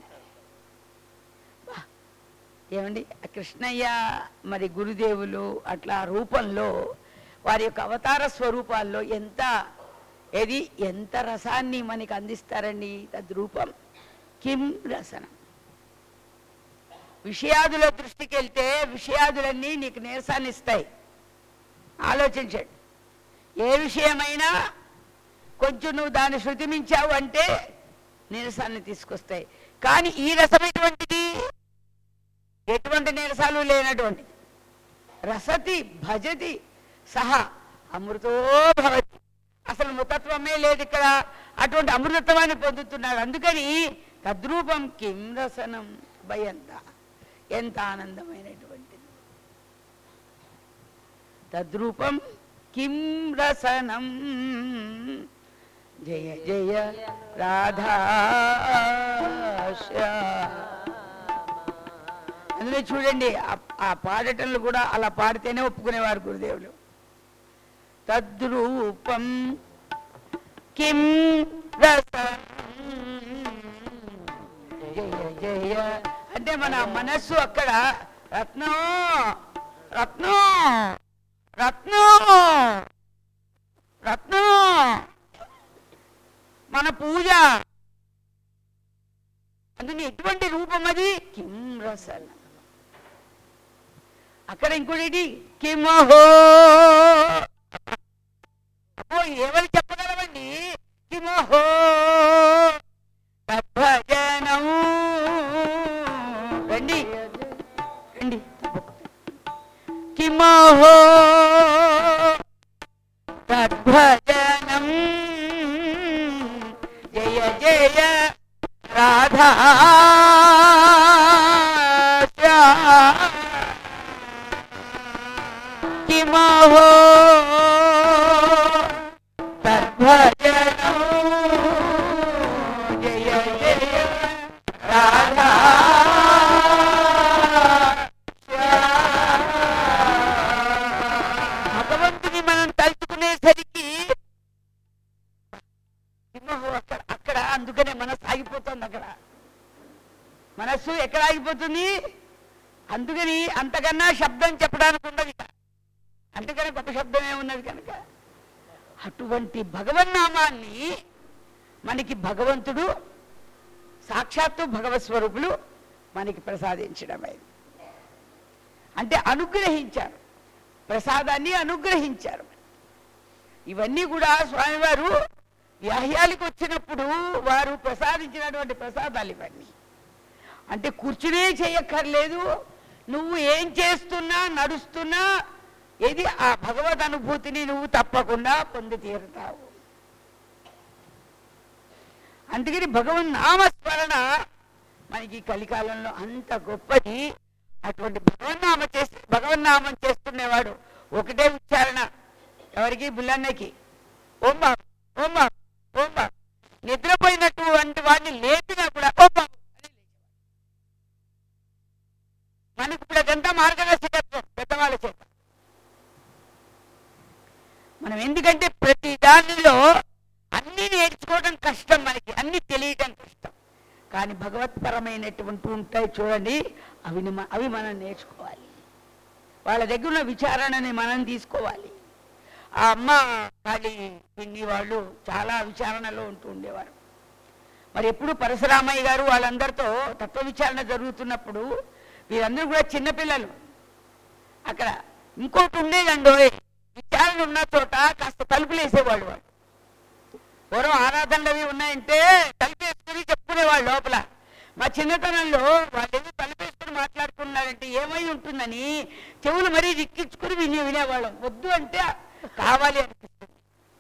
బా, ఏమండి ఆ కృష్ణయ్య మరి గురుదేవులు అట్లా రూపంలో వారి యొక్క అవతార స్వరూపాల్లో ఎంత ఏది ఎంత రసాన్ని మనకి అందిస్తారండి తద్రూపం కిం రసనం విషయాదుల దృష్టికి వెళ్తే విషయాదులన్నీ నీకు నీరసాన్ని ఇస్తాయి ఆలోచించండి ఏ విషయమైనా కొంచెం నువ్వు దాన్ని శృతి మించావు అంటే నీరసాన్ని తీసుకొస్తాయి కానీ ఈ రసం ఎటువంటిది ఎటువంటి నీరసాలు లేనటువంటిది రసతి భజతి సహా అమృతో భవతి అసలు మృతత్వమే లేదు ఇక్కడ అటువంటి అమృతత్వాన్ని పొందుతున్నాడు అందుకని తద్రూపం కిం రసనం భయంత ఎంత ఆనందమైనటువంటిది తద్రూపం కిం రసనం జయ జయ రాధా అందులో చూడండి ఆ- ఆ పాడటంలో కూడా అలా పాడితేనే ఒప్పుకునేవారు గురుదేవులు తద్రూపం కిం రసం జయ జయ అంటే మన మనస్సు అక్కడ రత్నం రత్నం రత్నం రత్నం మన పూజ అందుకని ఎటువంటి రూపం అది కిం రసన అక్కడ ఇంకోటి కిమహో అబ్బో ఎవరు చెప్పగలవండి కిమహో తద్భజనం రండి రండి కిమహో తద్భజనం జయ జయ రాధా కిమహో తద్భజనం జయ జయ రాధా అక్కడ మనస్సు ఎక్కడ ఆగిపోతుంది అందుకని అంతకన్నా శబ్దం చెప్పడానికి ఉండదు ఇక అంతకన్నా గొప్ప శబ్దం ఏమున్నది కనుక అటువంటి భగవన్నామాన్ని మనకి భగవంతుడు సాక్షాత్తు భగవత్ స్వరూపులు మనకి ప్రసాదించడమైంది అంటే అనుగ్రహించారు ప్రసాదాన్ని అనుగ్రహించారు ఇవన్నీ కూడా స్వామివారు వ్యాహ్యాలకు వచ్చినప్పుడు వారు ప్రసాదించినటువంటి ప్రసాదాలు ఇవన్నీ అంటే కూర్చునే చేయక్కర్లేదు నువ్వు ఏం చేస్తున్నా నడుస్తున్నా ఇది ఆ భగవద్ అనుభూతిని నువ్వు తప్పకుండా పొంది తీరుతావు అందుకని భగవన్ నామస్మరణ మనకి ఈ కలికాలంలో అంత గొప్పది అటువంటి భగవన్నామ చేసి భగవన్నామం చేస్తున్నవాడు ఒకటే ఉచ్చారణ ఎవరికి బుల్లన్నకి ఓం బాబు ఓం బాబు ఓం బాబు నిద్రపోయినటువంటి వాడిని లేపినా కూడా ఓం బాబు అని లేచేవాడు. మనకి ఇప్పుడు అదంతా మార్గదర్శకత్వం పెద్దవాళ్ళ చేత మనం ఎందుకంటే ప్రతి దానిలో అన్ని నేర్చుకోవడం కష్టం మనకి అన్ని తెలియటం కష్టం కానీ భగవత్పరమైనటువంటి ఉంటాయి చూడండి అవి మ- అవి మనం నేర్చుకోవాలి వాళ్ళ దగ్గర ఉన్న విచారణని మనం తీసుకోవాలి ఆ అమ్మ కాళీ పిన్ని వాళ్ళు చాలా విచారణలో ఉంటూ ఉండేవారు మరి ఎప్పుడు పరశురామయ్య గారు వాళ్ళందరితో తత్వ విచారణ జరుగుతున్నప్పుడు వీరందరూ కూడా చిన్నపిల్లలు అక్కడ ఇంకోటి ఉండేదండి విచారణ ఉన్న చోట కాస్త తలుపులు వేసేవాళ్ళు వాళ్ళు పూర్వం ఆరాధనలు అవి ఉన్నాయంటే తలుపేసుకుని చెప్పుకునేవాళ్ళు లోపల మా చిన్నతనంలో వాళ్ళు ఏదో తలుపేసుకుని మాట్లాడుకున్నారంటే ఏమై ఉంటుందని చెవులు మరీ రిక్కించుకుని విని వినేవాళ్ళం వద్దు అంటే కావాలి అనిపిస్తుంది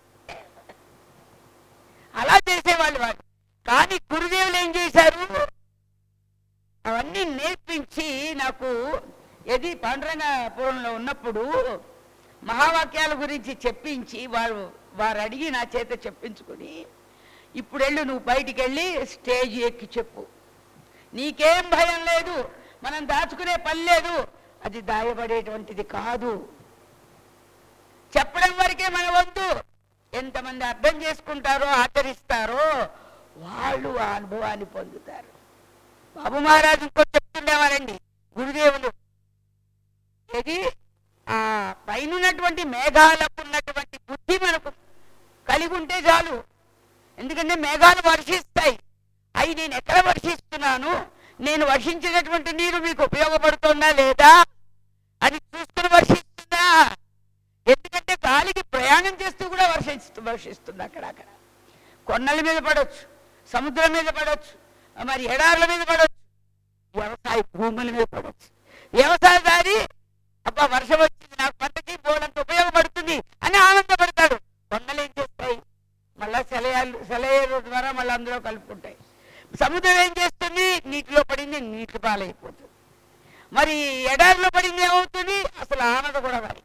అలా చేసేవాళ్ళు వాళ్ళు కానీ గురుదేవులు ఏం చేశారు అవన్నీ నేర్పించి నాకు ఏది పాండురంగపురంలో ఉన్నప్పుడు మహావాక్యాల గురించి చెప్పించి వారు వారు అడిగి నా చేత చెప్పించుకుని ఇప్పుడు వెళ్ళు నువ్వు బయటికి వెళ్ళి స్టేజ్ ఎక్కి చెప్పు నీకేం భయం లేదు మనం దాచుకునే పని లేదు అది దాయబడేటువంటిది కాదు చెప్పడం వరకే మన వంతు ఎంతమంది అర్థం చేసుకుంటారో ఆచరిస్తారో వాళ్ళు ఆ అనుభవాన్ని పొందుతారు బాబు మహారాజు ఇంకో చెప్తుండేవారండి గురుదేవులు ఇది ఆ పైనున్నటువంటి మేఘాలకు ఉన్నటువంటి బుద్ధి మనకు కలిగి ఉంటే చాలు ఎందుకంటే మేఘాలు వర్షిస్తాయి అవి నేను ఎక్కడ వర్షిస్తున్నాను నేను వర్షించినటువంటి నీరు మీకు ఉపయోగపడుతుందా లేదా అది చూసుకుని వర్షిస్తుందా ఎందుకంటే గాలికి ప్రయాణం చేస్తూ కూడా వర్షిస్తూ వర్షిస్తుంది అక్కడ అక్కడ కొండల మీద పడవచ్చు సముద్రం మీద పడవచ్చు మరి ఎడార్ల మీద పడవచ్చు వ్యవసాయ భూముల మీద పడవచ్చు వ్యవసాయదారి అబ్బా వర్షం వచ్చింది నాకు పంటకి బోలంత ఉపయోగపడుతుంది అని ఆనందపడతాడు కొండలు ఏం చేస్తాయి మళ్ళా సెలయాలు సెలయేరు ద్వారా మళ్ళీ అందులో కలుపుకుంటాయి సముద్రం ఏం చేస్తుంది నీటిలో పడింది నీటి పాలైపోతుంది మరి ఎడారిలో పడింది ఏమవుతుంది అసలు ఆనద కూడా వారికి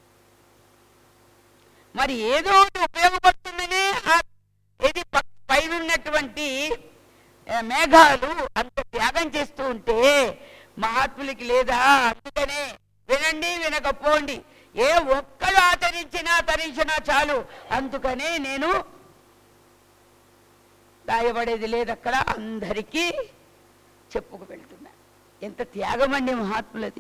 మరి ఏదో ఒకటి ఉపయోగపడుతుందనే ఆ ఇది ప- పైనున్నటువంటి ఆ, మేఘాలు అంత త్యాగం చేస్తూ ఉంటే మహాత్ములకి లేదా అందుకనే వినండి వినకపోండి ఏ ఒక్కడు ఆచరించినా తరించినా చాలు అందుకనే నేను దాయబడేది లేదు అక్కడ అందరికీ చెప్పుకు వెళ్తున్నా ఎంత త్యాగం అండి మహాత్ములది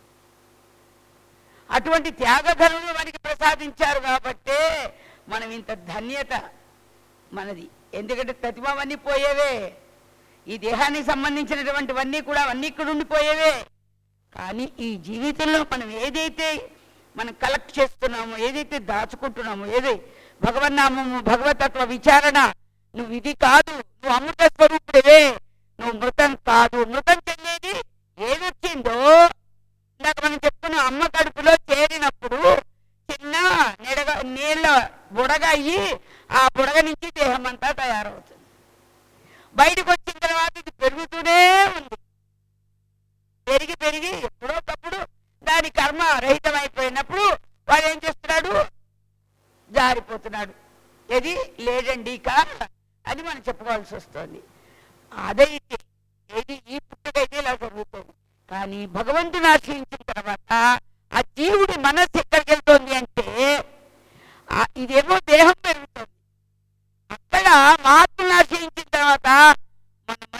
అటువంటి త్యాగధనులు మనకి ప్రసాదించారు కాబట్టే మనం ఇంత ధన్యత మనది ఎందుకంటే ప్రతిభవన్నీ పోయేవే ఈ దేహానికి సంబంధించినటువంటివన్నీ కూడా అన్నీ ఇక్కడ ఉండిపోయేవే కానీ ఈ జీవితంలో మనం ఏదైతే మనం కలెక్ట్ చేస్తున్నామో ఏదైతే దాచుకుంటున్నామో ఏది భగవన్నామము భగవతత్వ విచారణ నువ్వు ఇది కాదు నువ్వు అమృత స్వరూపుడివే నువ్వు మృతం కాదు మృతం చెందేది ఏదొచ్చిందో ఇందాక మనం చెప్పుకున్న అమ్మ కడుపులో చేరినప్పుడు చిన్న నెడగ నీళ్ళ బుడగ అయ్యి ఆ బుడగ నుంచి దేహం అంతా తయారవుతుంది బయటకు వచ్చిన తర్వాత ఇది పెరుగుతూనే ఉంది పెరిగి పెరిగి ఎప్పుడో తప్పుడు దాని కర్మ రహితమైపోయినప్పుడు వాడు ఏం చేస్తున్నాడు జారిపోతున్నాడు ఇది లేదండి ఇక అని మనం చెప్పుకోవాల్సి వస్తుంది అదైతే ఏది ఈ పుట్టుకైతే ఇలా జరుగుతుంది కానీ భగవంతుని ఆశ్రయించిన తర్వాత ఆ జీవుడి మనస్సు ఎక్కడికి వెళ్తుంది అంటే ఆ- ఇదేమో దేహం పెరుగుతుంది అక్కడ మహాత్ముని ఆశ్రయించిన తర్వాత మన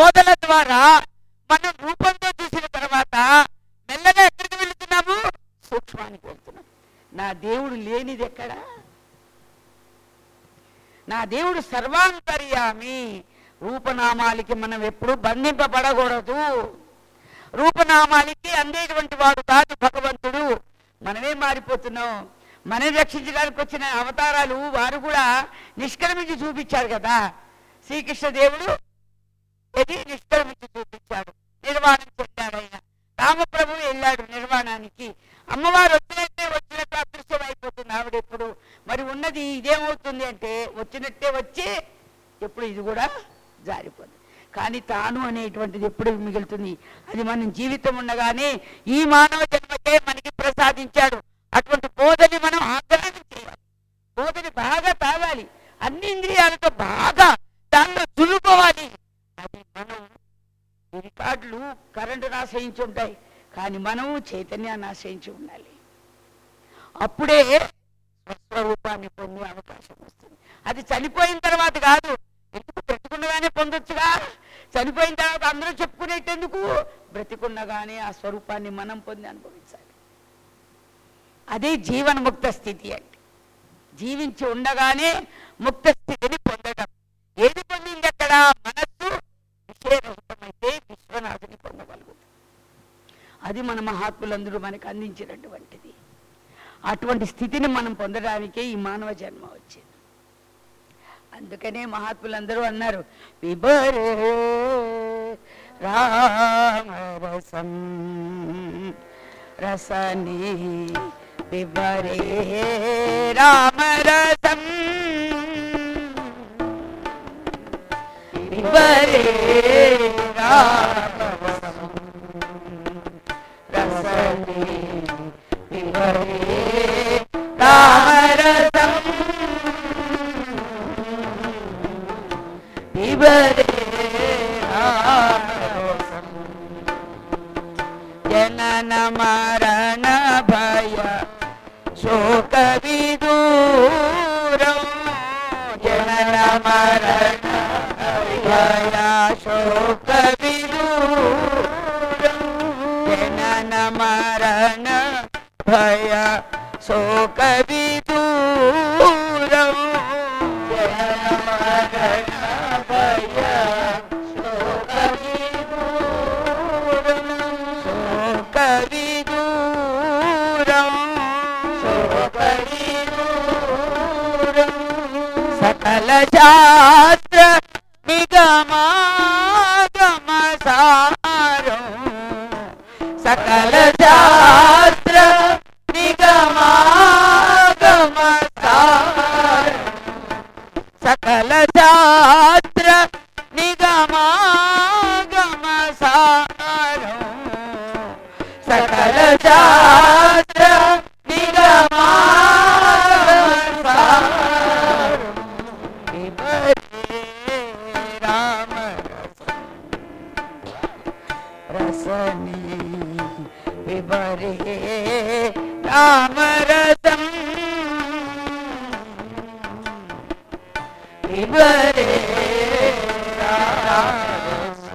బోధల ద్వారా మనం రూపంతో చూసిన తర్వాత మెల్లగా ఎక్కడికి వెళుతున్నాము సూక్ష్మానికి వెళ్తున్నాం నా దేవుడు లేనిది ఎక్కడా నా దేవుడు సర్వాంతర్యామి రూపనామాలకి మనం ఎప్పుడు బంధింపబడకూడదు రూపనామాలకి అందేటువంటి వాడు కాదు భగవంతుడు మనమే మారిపోతున్నాం మనని రక్షించడానికి వచ్చిన అవతారాలు వారు కూడా నిష్క్రమించి చూపించారు కదా శ్రీకృష్ణ దేవుడు ఇది నిష్క్రమించి చూపించాడు నిర్వాణం చెందాడు ఆయన రామప్రభు వెళ్ళాడు నిర్వాణానికి అమ్మవారు వచ్చినట్టే వచ్చినట్టు అదృశ్యం అయిపోతుంది ఆవిడ ఎప్పుడు మరి ఉన్నది ఇదేమవుతుంది అంటే వచ్చినట్టే వచ్చి ఎప్పుడు ఇది కూడా జారిపోతుంది కానీ తాను అనేటువంటిది ఎప్పుడు మిగులుతుంది అది మనం జీవితం ఉండగానే ఈ మానవ జన్మకే మనకి ప్రసాదించాడు అటువంటి బోధని మనం ఆగ్రహం చేయాలి బోధని బాగా తాగాలి అన్ని ఇంద్రియాలతో బాగా దానిలో చురుకోవాలి అది మనం ఈ రికార్డులు కరెంటును ఆశ్రయించి ఉంటాయి కానీ మనము చైతన్యాన్ని ఆశ్రయించి ఉండాలి అప్పుడే స్వస్వరూపాన్ని పొందే అవకాశం వస్తుంది అది చనిపోయిన తర్వాత కాదు ఎందుకు బ్రతికుండగానే పొందొచ్చుగా చనిపోయిన తర్వాత అందరూ చెప్పుకునేటెందుకు బ్రతికుండగానే ఆ స్వరూపాన్ని మనం పొంది అనుభవించాలి అదే జీవన్ముక్త స్థితి అంటే జీవించి ఉండగానే ముక్త స్థితిని పొందడం ఏది పొందింది అక్కడ మనస్సు విషయరహితమైతే విశ్వనాథుని పొందగలుగుతుంది అది మన మహాత్ములందరూ మనకు అందించినటువంటిది అటువంటి స్థితిని మనం పొందడానికే ఈ మానవ జన్మ వచ్చింది అందుకనే మహాత్ములందరూ అన్నారు విభరే రామరసం రసని విభరే రామరసం విభరే రామరసం రసని విభరే రామరసం విభరే రామరసం జనన మరణ భయ శోక విదూరం జనన మరణ భయ శోక విదూరం జనన మరణ భయ శోక విదూరం జనన మరణ భయ శోక విదూరం శోక విదూరం శోక విదూరం సకల శాస్త్ర నిగమాగమ సారం సకల శాస్త్ర నిగమాగమ సారం సకల శాస్త్ర నిగమాగమ సారం సకల శాస్త్ర నిగమాగమ సారం విభరే రామ రసని విభరే రామరసం విభరే రామరసం.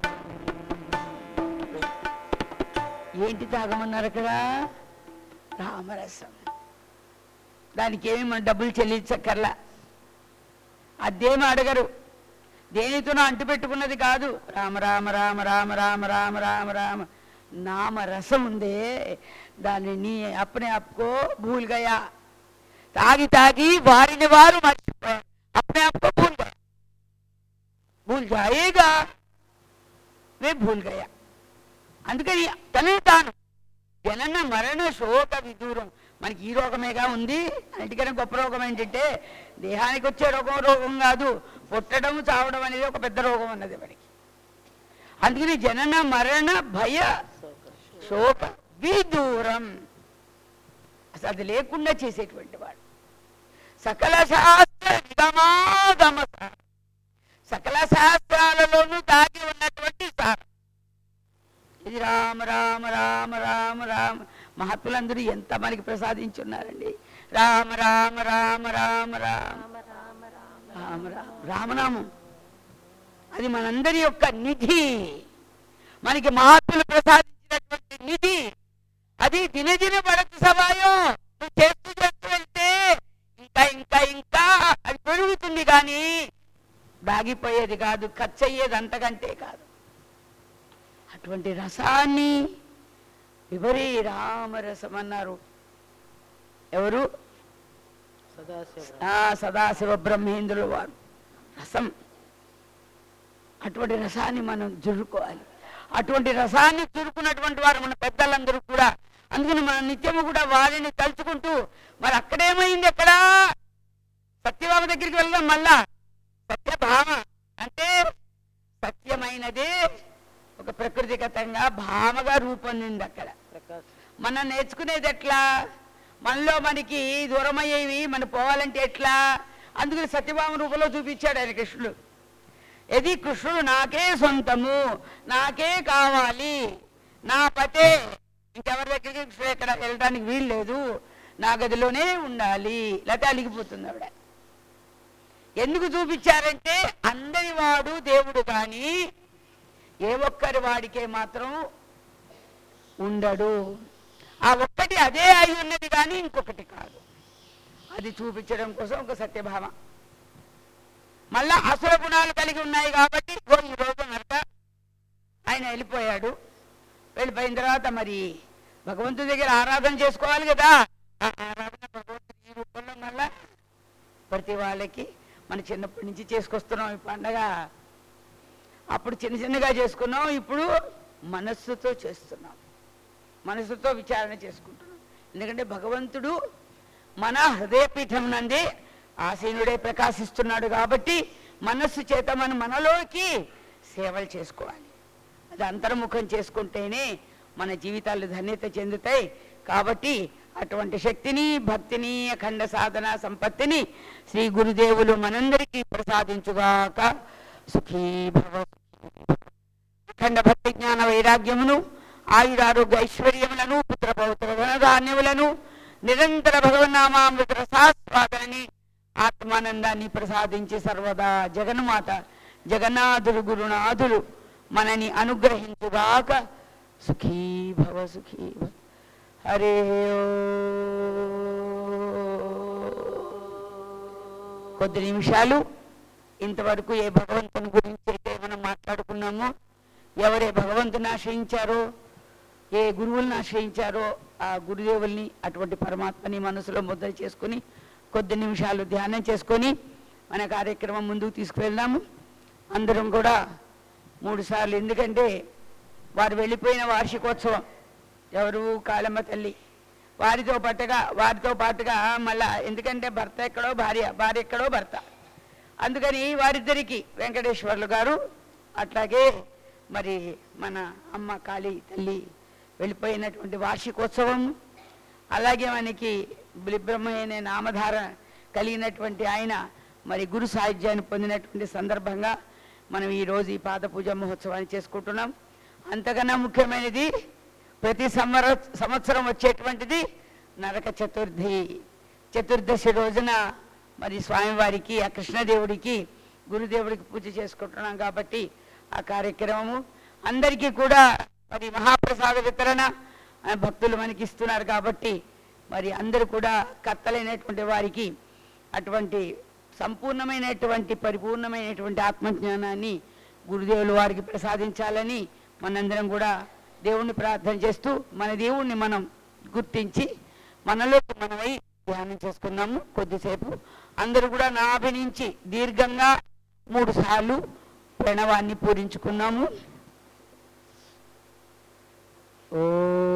ఏంటి తాగమన్నారు అక్కడ రామరసం దానికి ఏమి మన డబ్బులు చెల్లించక్కర్లా అదేమి అడగరు దేనితోనో అంటు పెట్టుకున్నది కాదు రామ రామ రామ రామ రామ రామ రామ రామ నామ రసం ఉందే దాన్ని నీ అప్పనే అప్పుకో భూల్ గయా తాగి తాగి వారిని వారు మర్చిపోయారు అప్పునే అప్పుకో భూల్ గయా భూల్ జాయేగా మే భూల్ గయా అందుకని తనని తాను జనన మరణ శోక విదూరం మనకి ఈ రోగమేగా ఉంది అన్నిటికన్నా గొప్ప రోగం ఏంటంటే దేహానికి వచ్చే రోగం రోగం కాదు పుట్టడం చావడం అనేది ఒక పెద్ద రోగం అన్నది మనకి అందుకని జనన మరణ భయ శోక విదూరం అసలు అది లేకుండా చేసేటువంటి వాడు సకల శాస్త్ర నిగమాగమ సారం. సకల శాస్త్రాలలోనూ దాగి ఉన్నటువంటి సారం ఇది రామ రామ రామ రామ రామ మహత్తులందరూ ఎంత మనకి ప్రసాదించున్నారండి రామ రామ రామ రామ రామ రామ రామ రామనామం అది మనందరి యొక్క నిధి మనకి మహాత్ములు ప్రసాదించినటువంటి నిధి అది దినదిన పడక సమాయం నువ్వు చేస్తూ చేస్తూ వెళ్తే ఇంకా ఇంకా ఇంకా అది పెరుగుతుంది కానీ దాగిపోయేది కాదు ఖర్చు అయ్యేది అంతకంటే కాదు అటువంటి రసాన్ని వివరి రామరసం అన్నారు ఎవరు సదాశివ ఆ సదాశివ బ్రహ్మేంద్రుల వారు రసం అటువంటి రసాన్ని మనం జురుకోవాలి అటువంటి రసాన్ని చురుకున్నటువంటి వారు మన పెద్దలందరూ కూడా అందుకని మన నిత్యము కూడా వారిని తలుచుకుంటూ మరి అక్కడేమైంది ఎక్కడా సత్యభామ దగ్గరికి వెళ్దాం మళ్ళా సత్యభామ అంటే సత్యమైనదే ఒక ప్రకృతిగతంగా భామగా రూపొందింది అక్కడ ప్రకాశ్ మనం నేర్చుకునేది ఎట్లా మనలో మనకి దూరమయ్యేవి మనం పోవాలంటే ఎట్లా అందుకని సత్యభామ రూపంలో చూపించాడు ఆయన కృష్ణుడు ఇది కృష్ణుడు నాకే సొంతము నాకే కావాలి నా పతే ఇంకెవరి దగ్గరికి కృష్ణుడు ఎక్కడ వెళ్ళడానికి వీలు లేదు నా గదిలోనే ఉండాలి లేకపోతే అలిగిపోతుంది ఆవిడ ఎందుకు చూపించారంటే అందరి వాడు దేవుడు కానీ ఏ ఒక్కరి వాడికే మాత్రం ఉండడు ఆ ఒక్కటి అదే అయి ఉన్నది కానీ ఇంకొకటి కాదు అది చూపించడం కోసం ఒక సత్యభామ మళ్ళా అసుర గుణాలు కలిగి ఉన్నాయి కాబట్టి ఇగో ఈ రోజు నరక ఆయన వెళ్ళిపోయాడు వెళ్ళిపోయిన తర్వాత మరి భగవంతుడి దగ్గర ఆరాధన చేసుకోవాలి కదా ఆ ఆరాధన భగవంతుడి ఈ రూపంలో మళ్ళా ప్రతి వాళ్ళకి మన చిన్నప్పటి నుంచి చేసుకొస్తున్నాం ఈ పండగ అప్పుడు చిన్న చిన్నగా చేసుకున్నాం ఇప్పుడు మనస్సుతో చేస్తున్నాం మనసుతో విచారణ చేసుకుంటున్నాం ఎందుకంటే భగవంతుడు మన హృదయపీఠం నందే ఆసీనుడే ప్రకాశిస్తున్నాడు కాబట్టి మనస్సు చేత మనం మనలోకి సేవలు చేసుకోవాలి అది అంతర్ముఖం చేసుకుంటేనే మన జీవితాలు ధన్యత చెందుతాయి కాబట్టి అటువంటి శక్తిని భక్తిని అఖండ సాధన సంపత్తిని శ్రీ గురుదేవులు మనందరికీ ప్రసాదించుగాక సుఖీ భవ అఖండ భక్తి జ్ఞాన వైరాగ్యమును ఆయురారోగ్య ఐశ్వర్యములను పుత్ర పౌత్ర ధనధాన్యములను నిరంతర భగవన్నామామృత రసాస్వాదాన్ని ఆత్మానందాన్ని ప్రసాదించి సర్వదా జగన్మాత జగన్నాథుడు గురునాథుడు మనని అనుగ్రహించుగాక సుఖీ భవ సుఖీ భవ హరే కొద్ది నిమిషాలు ఇంతవరకు ఏ భగవంతుని గురించి అయితే మనం మాట్లాడుకున్నామో ఎవరే భగవంతుని ఆశ్రయించారో ఏ గురువుల్ని ఆశ్రయించారో ఆ గురుదేవుల్ని అటువంటి పరమాత్మని మనసులో ముద్ర చేసుకుని కొద్ది నిమిషాలు ధ్యానం చేసుకొని మన కార్యక్రమం ముందుకు తీసుకువెళ్దాము అందరం కూడా మూడు సార్లు ఎందుకంటే వారు వెళ్ళిపోయిన వార్షికోత్సవం ఎవరు కాళమ్మ తల్లి వారితో పాటుగా వారితో పాటుగా మళ్ళా ఎందుకంటే భర్త ఎక్కడో భార్య భార్య ఎక్కడో భర్త అందుకని వారిద్దరికి వెంకటేశ్వర్లు గారు అట్లాగే మరి మన అమ్మ కాళీ తల్లి వెళ్ళిపోయినటువంటి వార్షికోత్సవం అలాగే మనకి బ్రహ్మయ్య నామధార కలిగినటువంటి ఆయన మరి గురు సాహిత్యాన్ని పొందినటువంటి సందర్భంగా మనం ఈరోజు ఈ పాద పూజ మహోత్సవాన్ని చేసుకుంటున్నాం అంతకన్నా ముఖ్యమైనది ప్రతి సంవర సంవత్సరం వచ్చేటువంటిది నరక చతుర్థి చతుర్దశి రోజున మరి స్వామివారికి ఆ కృష్ణదేవుడికి గురుదేవుడికి పూజ చేసుకుంటున్నాం కాబట్టి ఆ కార్యక్రమము అందరికీ కూడా మరి మహాప్రసాద వితరణ ఆ భక్తులు మనకి ఇస్తున్నారు కాబట్టి మరి అందరూ కూడా కర్తలైనటువంటి వారికి అటువంటి సంపూర్ణమైనటువంటి పరిపూర్ణమైనటువంటి ఆత్మజ్ఞానాన్ని గురుదేవులు వారికి ప్రసాదించాలని మనందరం కూడా దేవుణ్ణి ప్రార్థన చేస్తూ మన దేవుణ్ణి మనం గుర్తించి మనలోకి మనమై ధ్యానం చేసుకుందాము కొద్దిసేపు అందరూ కూడా నాభి నుంచి దీర్ఘంగా మూడు సార్లు ప్రణవాన్ని పూరించుకున్నాము ఓ